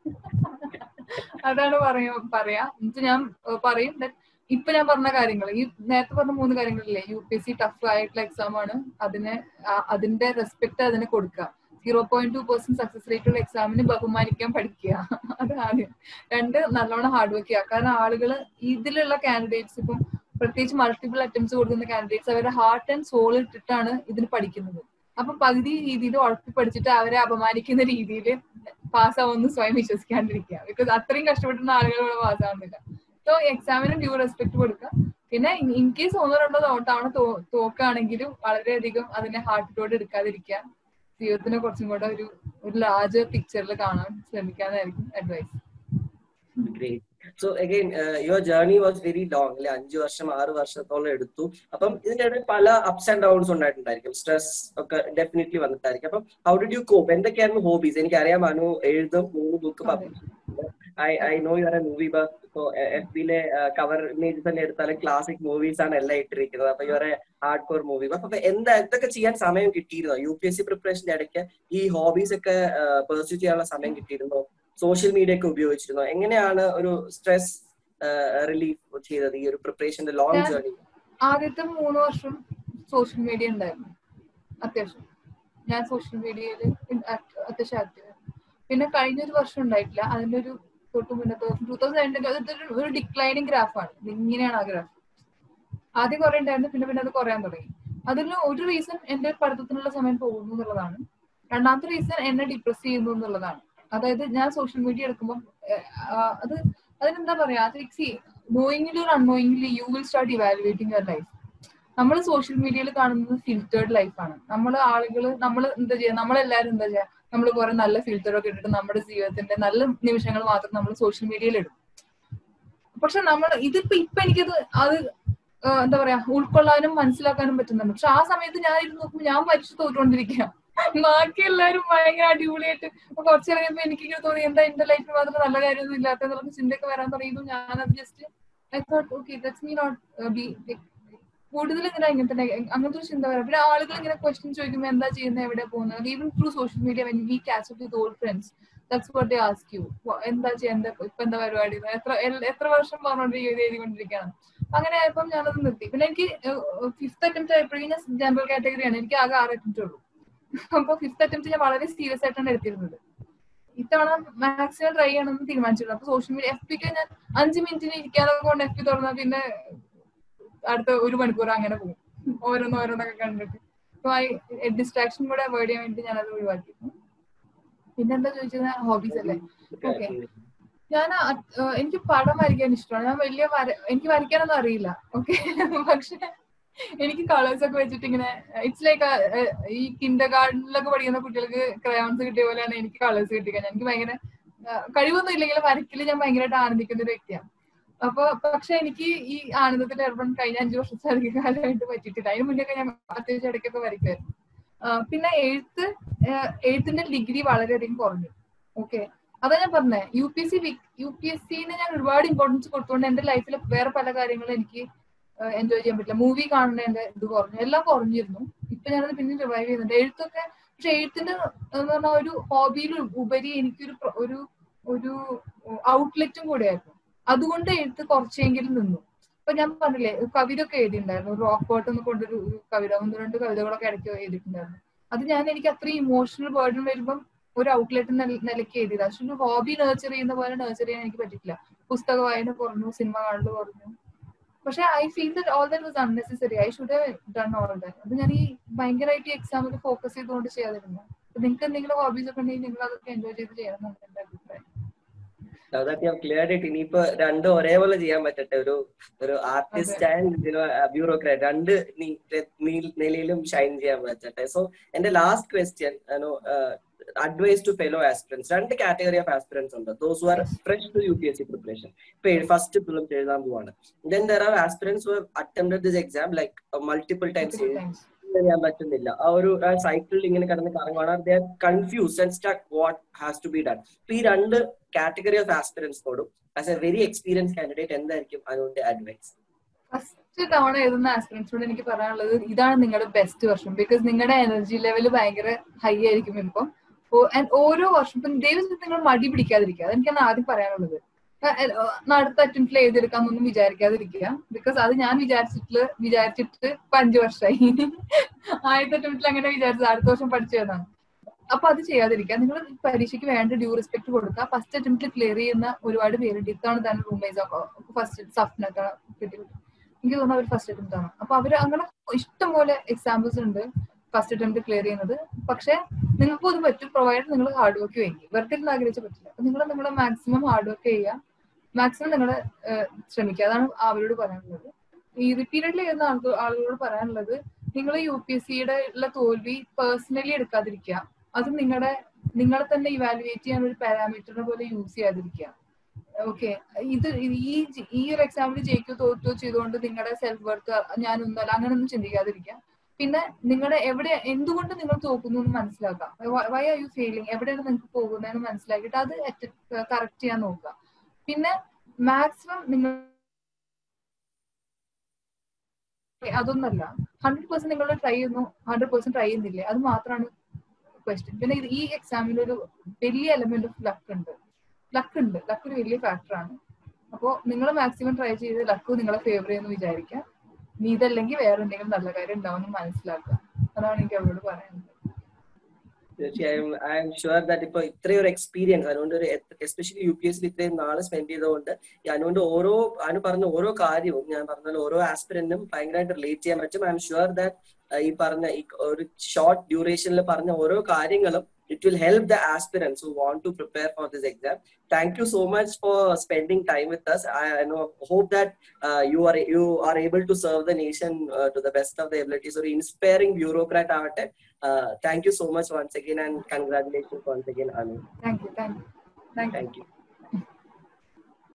അതാണ് പറയാ പറയാ എന്നിട്ട് ഞാൻ പറയും ഇപ്പൊ ഞാൻ പറഞ്ഞ കാര്യങ്ങൾ ഈ നേരത്തെ പറഞ്ഞ മൂന്ന് കാര്യങ്ങളില്ലേ U P S C tough ആയിട്ടുള്ള എക്സാം ആണ് അതിന് അതിന്റെ റെസ്പെക്ട് അതിന് കൊടുക്കുക zero point two percent success rate ഉള്ള എക്സാമിന് ബഹുമാനിക്കാൻ പഠിക്കുക അത് ആദ്യം രണ്ട് നല്ലോണം ഹാർഡ് വർക്ക് ചെയ്യുക കാരണം ആളുകൾ ഇതിലുള്ള കാൻഡിഡേറ്റ്സ് ഇപ്പം പ്രത്യേകിച്ച് മൾട്ടിപ്പിൾ അറ്റംപ്റ്റ്സ് കൊടുക്കുന്ന കാൻഡിഡേറ്റ്സ് അവരുടെ ഹാർട്ട് ആൻഡ് സോൾ ഇട്ടിട്ടാണ് ഇതിന് പഠിക്കുന്നത് അപ്പൊ പകുതി രീതിയിൽ ഉഴപ്പി പഠിച്ചിട്ട് അവരെ അപമാനിക്കുന്ന രീതിയിൽ പാസ്സാവുമെന്ന് സ്വയം വിശ്വസിക്കാണ്ടിരിക്കുക ബിക്കോസ് അത്രയും കഷ്ടപ്പെട്ടുന്ന ആളുകൾ ഇവിടെ പാസ്സാവുന്നില്ല സോ എക്സാമിന് ഡ്യൂ റെസ്പെക്ട് കൊടുക്കുക പിന്നെ ഇൻ കേസ് ഒന്നോ രണ്ടോ തവണ തോക്കാണെങ്കിലും വളരെയധികം അതിനെ ഹാർട്ടിലോട് എടുക്കാതിരിക്കുക ജീവിതത്തിനെ കുറച്ചും കൂടെ ഒരു ഒരു ലാർജ് പിക്ചറിൽ കാണാൻ ശ്രമിക്കാന്നായിരിക്കും advice so again your journey was very long അല്ലെ അഞ്ചു വർഷം ആറ് വർഷത്തോളം എടുത്തു അപ്പം ഇതിന്റെ ഇടയിൽ പല അപ്സ് ആൻഡ് ഡൗൺസ് ഉണ്ടായിട്ടുണ്ടായിരിക്കും സ്ട്രെസ് ഒക്കെ ഡെഫിനറ്റ്ലി വന്നിട്ടായിരിക്കും അപ്പം ഹൗ ഡിഡ് യു കോപ്പ് എന്തൊക്കെയായിരുന്നു ഹോബീസ് എനിക്ക് അറിയാം അനു എഴുതും മൂന്ന് book publish I I know you are a movie buff ഇപ്പോ എഫ് ബിയിലെ കവർ ഇമേജ് തന്നെ എടുത്താലും ക്ലാസിക് മൂവീസ് ആണ് എല്ലാം ഇട്ടിരിക്കുന്നത് അപ്പൊ you are a hardcore movie അപ്പൊ എന്താ എന്തൊക്കെ ചെയ്യാൻ സമയം കിട്ടിയിരുന്നോ യു പി എസ് സി പ്രിപ്പറേഷന്റെ ഇടയ്ക്ക് ഈ ഹോബീസ് ഒക്കെ പെർസ്യൂ ചെയ്യാനുള്ള സമയം കിട്ടിയിരുന്നോ സോഷ്യൽ മീഡിയ ഒക്കെ ഉപയോഗിച്ചിരുന്നോ എങ്ങനെയാണ് ഒരു സ്ട്രെസ് റിലീഫ് ചെയ്തത് ഈ ഒരു പ്രിപ്പറേഷന്റെ ലോങ് ജേർണി ആദ്യത്തെ മൂന്ന് വർഷം സോഷ്യൽ മീഡിയ ഉണ്ടായിരുന്നു അത്യാവശ്യം ഞാൻ സോഷ്യൽ മീഡിയയിൽ അത്യാവശ്യം ആക്റ്റീവ് പിന്നെ കഴിഞ്ഞൊരു വർഷം ഉണ്ടായിട്ടില്ല അതിന്റെ ഒരു തൊട്ട് മുന്നത്തെ വർഷം ടൂ തൗസൻഡ് നയൻറ്റീൻ ഒരു ഡിക്ലൈനിങ് ഗ്രാഫാണ് ഇങ്ങനെയാണ് ആ ഗ്രാഫ് ആദ്യം കുറെ ഉണ്ടായിരുന്നു പിന്നെ പിന്നെ അത് കുറയാൻ തുടങ്ങി അതിന് ഒരു റീസൺ എന്റെ പഠിത്തത്തിനുള്ള സമയം പോകുന്നു എന്നുള്ളതാണ് രണ്ടാമത്തെ റീസൺ എന്നെ ഡിപ്രസ് ചെയ്യുന്നു എന്നുള്ളതാണ് അതായത് ഞാൻ സോഷ്യൽ മീഡിയ എടുക്കുമ്പോൾ അത് അതിനെന്താ പറയാ അത് സി നോയിങ്ങിലി ഒരു unknowingly you will start evaluating your life നമ്മൾ സോഷ്യൽ മീഡിയയിൽ കാണുന്നത് ഫിൽറ്റേർഡ് ലൈഫാണ് നമ്മൾ ആളുകൾ നമ്മൾ എന്താ ചെയ്യുക നമ്മളെല്ലാവരും എന്താ ചെയ്യുക നമ്മൾ കുറെ നല്ല ഫിൽറ്ററൊക്കെ ഇട്ടിട്ട് നമ്മുടെ ജീവിതത്തിന്റെ നല്ല നിമിഷങ്ങൾ മാത്രം നമ്മൾ സോഷ്യൽ മീഡിയയിൽ ഇടും പക്ഷെ നമ്മൾ ഇതിപ്പോ ഇപ്പൊ എനിക്കത് അത് എന്താ പറയാ ഉൾക്കൊള്ളാനും മനസ്സിലാക്കാനും പറ്റുന്നുണ്ട് പക്ഷെ ആ സമയത്ത് ഞാൻ ഇരുന്ന് നോക്കുമ്പോൾ ഞാൻ മരിച്ചു തോറ്റുകൊണ്ടിരിക്കുക ബാക്കി എല്ലാവരും ഭയങ്കര അടിപൊളിയായിട്ട് അപ്പൊ കുറച്ച് കഴിയുമ്പോ എനിക്ക് ഇങ്ങനെ തോന്നി എന്താ എന്റെ ലൈഫിൽ മാത്രം നല്ല കാര്യമൊന്നും ഇല്ലാത്ത എന്നുള്ള ചിന്തയൊക്കെ വരാൻ തുടങ്ങിയപ്പോൾ ഞാനത് just I thought okay that's me not be കൂടുതൽ ഇങ്ങനെ ഇങ്ങനെ തന്നെ അങ്ങനത്തെ ഒരു ചിന്ത വരാം പിന്നെ ആളുകൾ ഇങ്ങനെ ക്വസ്റ്റ്യൻ ചോദിക്കുമ്പോൾ എന്താ ചെയ്യുന്നത് എവിടെ പോകുന്നത് even through social media when we catch up with old friends that's what they ask you എന്താ ചെയ്യുന്നത് ഇപ്പൊ എന്താ പരിപാടി എത്ര എൽ- എത്ര വർഷം പറഞ്ഞോണ്ട് ഇത് എഴുതിക്കൊണ്ടിരിക്കുകയാണ് അങ്ങനെ ആയപ്പോൾ ഞാനത് നിർത്തി പിന്നെ എനിക്ക് ഫിഫ്ത്ത് അറ്റംപ്റ്റ് ആയപ്പോഴേക്കും ഞാൻ ജനറൽ കാറ്റഗറിയാണ് എനിക്ക് ആകെ ആറ് അറ്റംപ്റ്റ് ഉള്ളൂ അപ്പൊ ഫിഫ്ത്ത് അറ്റംപ്റ്റ് ഞാൻ വളരെ സീരിയസ് ആയിട്ടാണ് എടുത്തിരുന്നത് ഇത്തവണ മാക്സിമം ട്രൈ ചെയ്യണമെന്ന് തീരുമാനിച്ചിരുന്നു അപ്പൊ സോഷ്യൽ മീഡിയ എഫ് പിക്ക് ഞാൻ അഞ്ച് മിനിറ്റിന് ഇരിക്കാനൊക്കെ കൊണ്ട് എഫ് പി തുറന്നാൽ പിന്നെ അടുത്ത ഒരു മണിക്കൂർ അങ്ങനെ പോകും ഓരോന്ന് ഓരോന്നൊക്കെ കണ്ടിട്ട് അപ്പൊ ആ ഡിസ്ട്രാക്ഷൻ കൂടെ അവോയ്ഡ് ചെയ്യാൻ വേണ്ടി ഞാനത് ഒഴിവാക്കി പിന്നെന്താ ചോദിച്ചത് ഹോബീസ് അല്ലേ Okay. ഞാൻ എനിക്ക് പടം വരയ്ക്കാൻ ഇഷ്ടമാണ് ഞാൻ വലിയ വര എനിക്ക് വരയ്ക്കാനൊന്നും അറിയില്ല ഓക്കെ പക്ഷെ എനിക്ക് കളേഴ്സ് ഒക്കെ വെച്ചിട്ട് ഇങ്ങനെ ഇറ്റ്സ് ലൈക്ക് ഈ കിൻഡർ ഗാർഡനിലൊക്കെ പഠിക്കുന്ന കുട്ടികൾക്ക് ക്രയോൺസ് കിട്ടിയ പോലെയാണ് എനിക്ക് കളേഴ്സ് കിട്ടിയത് എനിക്ക് ഭയങ്കര ആ, കഴിവൊന്നും ഇല്ലെങ്കിലും വരയ്ക്കല് ഞാൻ ഭയങ്കരമായിട്ട് ആനന്ദിക്കുന്ന ഒരു വ്യക്തിയാണ് അപ്പൊ പക്ഷെ എനിക്ക് ഈ ആനന്ദത്തിൽ ഏർപ്പെടാൻ കഴിഞ്ഞ അഞ്ചു വർഷത്തിലധികം കാലമായിട്ട് പറ്റിയിട്ടില്ല അതിന് മുന്നേ ഞാൻ അത്യാവശ്യം ഇടയ്ക്കൊക്കെ വരയ്ക്കുമായിരുന്നു ആ, പിന്നെ എഴുത്ത് ആ, എഴുത്തിന്റെ ഡിഗ്രി വളരെയധികം കുറഞ്ഞു ഓക്കെ അതാ ഞാൻ പറഞ്ഞേ U P S C U P S സിന് ഞാൻ ഒരുപാട് ഇമ്പോർട്ടൻസ് കൊടുത്തുകൊണ്ട് എന്റെ ലൈഫിൽ വേറെ പല കാര്യങ്ങളും എനിക്ക് എൻജോയ് ചെയ്യാൻ പറ്റില്ല മൂവി കാണുന്നതിന്റെ ഇത് കുറഞ്ഞു എല്ലാം കുറഞ്ഞിരുന്നു ഇപ്പൊ ഞാനത് പിന്നെ റിവൈവ് ചെയ്യുന്നുണ്ട് എഴുത്തൊക്കെ പക്ഷെ എഴുത്തിന്റെ എന്ന് പറഞ്ഞാൽ ഒരു ഹോബിയിൽ ഉപരി എനിക്കൊരു പ്ര- ഒരു ഒരു ഔട്ട്ലെറ്റും കൂടെയായിരുന്നു അതുകൊണ്ട് എഴുത്ത് കുറച്ചെങ്കിലും നിന്നു ഇപ്പൊ ഞാൻ പറഞ്ഞില്ലേ കവിത ഒക്കെ എഴുതിയിട്ടുണ്ടായിരുന്നു റോക്ക് ബോട്ട് എന്ന് കൊണ്ടൊരു ഒരു കവിത ഒന്ന് രണ്ട് കവിതകളൊക്കെ ഇടയ്ക്ക് എഴുതിയിട്ടുണ്ടായിരുന്നു അത് ഞാൻ എനിക്ക് അത്രയും ഇമോഷണൽ ബേർഡൻ വരുമ്പം ഒരു ഔട്ട്ലെറ്റ് നിലയ്ക്ക് എഴുതിയത് പക്ഷെ ഒരു ഹോബി നേർച്ചർ ചെയ്യുന്ന പോലെ നേർച്ചർ ചെയ്യാൻ എനിക്ക് പറ്റില്ല പുസ്തക വായന കുറഞ്ഞു സിനിമ കാണൽ കുറഞ്ഞു പക്ഷെ I feel that all that was unnecessary I should done all that അത് ഞാൻ ഈ ഭയങ്കരമായിട്ട് എക്സാമിൽ ഫോക്കസ് ചെയ്തുകൊണ്ട് ചെയ്യാതിരുന്നു നിങ്ങൾക്ക് എന്തെങ്കിലും ഹോബീസ് ഒക്കെ ഉണ്ടെങ്കിൽ നിങ്ങൾ അതൊക്കെ എൻജോയ് ചെയ്ത് ചെയ്യണം എന്നാണ് എന്റെ അഭിപ്രായം Now that you have cleared it, ഇനിയിപ്പോ രണ്ടും ഒരേപോലെ ചെയ്യാൻ പറ്റട്ടെ ഒരു ഒരു ആർട്ടിസ്റ്റ് ആൻഡ് ബ്യൂറോക്രാറ്റ് രണ്ട് നി- നി- നിലയിലും ഷൈൻ ചെയ്യാൻ പറ്റട്ടെ സോ എന്റെ last question advice to fellow aspirants രണ്ട് കാറ്റഗറി ഓഫ് ആസ്പിറൻസ് ഉണ്ട് those are fresh to U P S C preparation ഇപ്പൊ ഫസ്റ്റ് ഫിലിം എഴുതാൻ പോവാണ് then there are aspirants who attempted this exam like multiple times ചെയ്യാൻ പറ്റുന്നില്ല ആ ഒരു സൈക്കിളിൽ ഇങ്ങനെ കിടന്ന് കറങ്ങുവാണ് they are confuse and stuck what has to be done അപ്പൊ ഈ രണ്ട് കാറ്റഗറി ഓഫ് ആസ്പിറൻസിനോടും as a very experience candidate എന്തായിരിക്കും അതിന്റെ അഡ്വൈസ് ഫസ്റ്റ് തവണ എഴുതുന്ന ആസ്പിറൻസിനോട് എനിക്ക് പറയാനുള്ളത് ഇതാണ് നിങ്ങളുടെ ബെസ്റ്റ് വർഷം ബിക്കോസ് നിങ്ങളുടെ എനർജി ലെവൽ ഭയങ്കര ഹൈ ആയിരിക്കും ഇപ്പം ഓ- and ഓരോ വർഷം ഇപ്പം ദൈവം നിങ്ങൾ മടി പിടിക്കാതിരിക്കുക അതെനിക്കാണ് ആദ്യം പറയാനുള്ളത് ആ, എ- ആ, അടുത്ത അറ്റംപ്റ്റിൽ എഴുതിയെടുക്കാന്നൊന്നും വിചാരിക്കാതിരിക്കുക ബിക്കോസ് അത് ഞാൻ വിചാരിച്ചിട്ട് വിചാരിച്ചിട്ട് ഇപ്പൊ അഞ്ചു വർഷമായി ആദ്യത്തെ അറ്റംപ്റ്റിൽ അങ്ങനെ വിചാരിച്ചത് അടുത്ത വർഷം പഠിച്ചതാണ് അപ്പൊ അത് ചെയ്യാതിരിക്കുക നിങ്ങൾ പരീക്ഷയ്ക്ക് വേണ്ട ഡ്യൂ റെസ്പെക്ട് കൊടുക്കുക ഫസ്റ്റ് അറ്റംപ്റ്റിൽ ക്ലിയർ ചെയ്യുന്ന ഒരുപാട് പേരുണ്ട് ഇത്തവണ തന്നെ റൂംമേസ് ഫസ്റ്റ് സഫ്നൊക്കെ കിട്ടി എനിക്ക് തോന്നുന്നു അവർ ഫസ്റ്റ് അറ്റംപ്റ്റ് ആണ് അപ്പൊ അവര് അങ്ങനെ ഇഷ്ടം പോലെ എക്സാമ്പിൾസ് ഉണ്ട് ഫസ്റ്റ് അറ്റംപ്റ്റ് ക്ലിയർ ചെയ്യുന്നത് പക്ഷെ നിങ്ങൾക്കും അത് പറ്റും പ്രൊവൈഡ് നിങ്ങൾ ഹാർഡ് വർക്ക് ചെയ്യുക വെറുതെ ഇരുന്ന് ആഗ്രഹിച്ച പറ്റില്ല അപ്പൊ നിങ്ങൾ നിങ്ങളുടെ മാക്സിമം ഹാർഡ് വർക്ക് ചെയ്യുക മാക്സിമം നിങ്ങൾ ശ്രമിക്കുക അതാണ് അവരോട് പറയാനുള്ളത് ഈ റിപ്പീറ്റഡ്ലി ചെയ്യുന്ന ആൾക്ക് ആളുകളോട് പറയാനുള്ളത് നിങ്ങൾ യു പി എസ് സിയുടെ ഉള്ള തോൽവി പേഴ്സണലി എടുക്കാതിരിക്കുക അത് നിങ്ങളുടെ നിങ്ങളെ തന്നെ ഇവാലുവേറ്റ് ചെയ്യാൻ ഒരു പാരാമീറ്ററിനെ പോലെ യൂസ് ചെയ്യാതിരിക്കുക ഓക്കെ ഇത് ഈ ജി- ഈ ഒരു എക്സാമിൽ ജയിക്കോ തോറ്റോ ചെയ്തുകൊണ്ട് നിങ്ങളുടെ സെൽഫ് വർത്ത് ഞാനൊന്നല്ല അങ്ങനെയൊന്നും ചിന്തിക്കാതിരിക്കുക പിന്നെ നിങ്ങളുടെ എവിടെ എന്തുകൊണ്ട് നിങ്ങൾ തോക്കുന്നു എന്ന് മനസ്സിലാക്കാം വൈ ആർ യു ഫെയിലിംഗ് എവിടെയാണ് നിങ്ങൾക്ക് പോകുന്നതെന്ന് മനസ്സിലാക്കിയിട്ട് അത് കറക്റ്റ് ചെയ്യാൻ നോക്കുക പിന്നെ മാക്സിമം നിങ്ങൾ അതൊന്നല്ല ഹൺഡ്രഡ് പെർസെന്റ് നിങ്ങൾ ട്രൈ ചെയ്യുന്നു ഹൺഡ്രഡ് പെർസെന്റ് ട്രൈ ചെയ്യുന്നില്ലേ അത് മാത്രമാണ് ക്വസ്റ്റ്യൻ പിന്നെ ഇത് ഈ എക്സാമിൽ ഒരു വലിയ എലമെന്റ് ഓഫ് ലക്ക് ഉണ്ട് ലക്ക് ഉണ്ട് ലക്ക് ഒരു വലിയ ഫാക്ടറാണ് അപ്പോൾ നിങ്ങൾ മാക്സിമം ട്രൈ ചെയ്ത് ലക്ക് നിങ്ങളെ ഫേവർ ചെയ്യുന്നു വിചാരിക്കാം നീ ഇതല്ലെങ്കിൽ വേറെ എന്തെങ്കിലും നല്ല കാര്യം ഉണ്ടാവും മനസ്സിലാക്കുക അതാണ് എനിക്ക് അവരോട് പറയാനുള്ളത് തീർച്ചയായും ഐ എം ഷുവർ ദാറ്റ് ഇപ്പൊ ഇത്രയും ഒരു എക്സ്പീരിയൻസ് അതുകൊണ്ട് ഒരു എസ്പെഷ്യലി യു പി എസ് ഇത്രയും നാള് സ്പെൻഡ് ചെയ്തുകൊണ്ട് ഈ അനുകൊണ്ട് ഓരോ അനു പറഞ്ഞ ഓരോ കാര്യവും ഞാൻ പറഞ്ഞ ഓരോ ആസ്പിരന്റും ഭയങ്കരമായിട്ട് റിലേറ്റ് ചെയ്യാൻ പറ്റും ഐ എം ഷുവർ ദാറ്റ് ഈ പറഞ്ഞ ഈ ഒരു ഷോർട്ട് ഡ്യൂറേഷനിൽ പറഞ്ഞ ഓരോ കാര്യങ്ങളും it will help the aspirants who want to prepare for this exam thank you so much for spending time with us i, I know hope that uh, you are you are able to serve the nation uh, to the best of the abilities or inspiring bureaucrat ആവട്ടെ uh, thank you so much once again and congratulations once again anu thank you thank you thank you thank you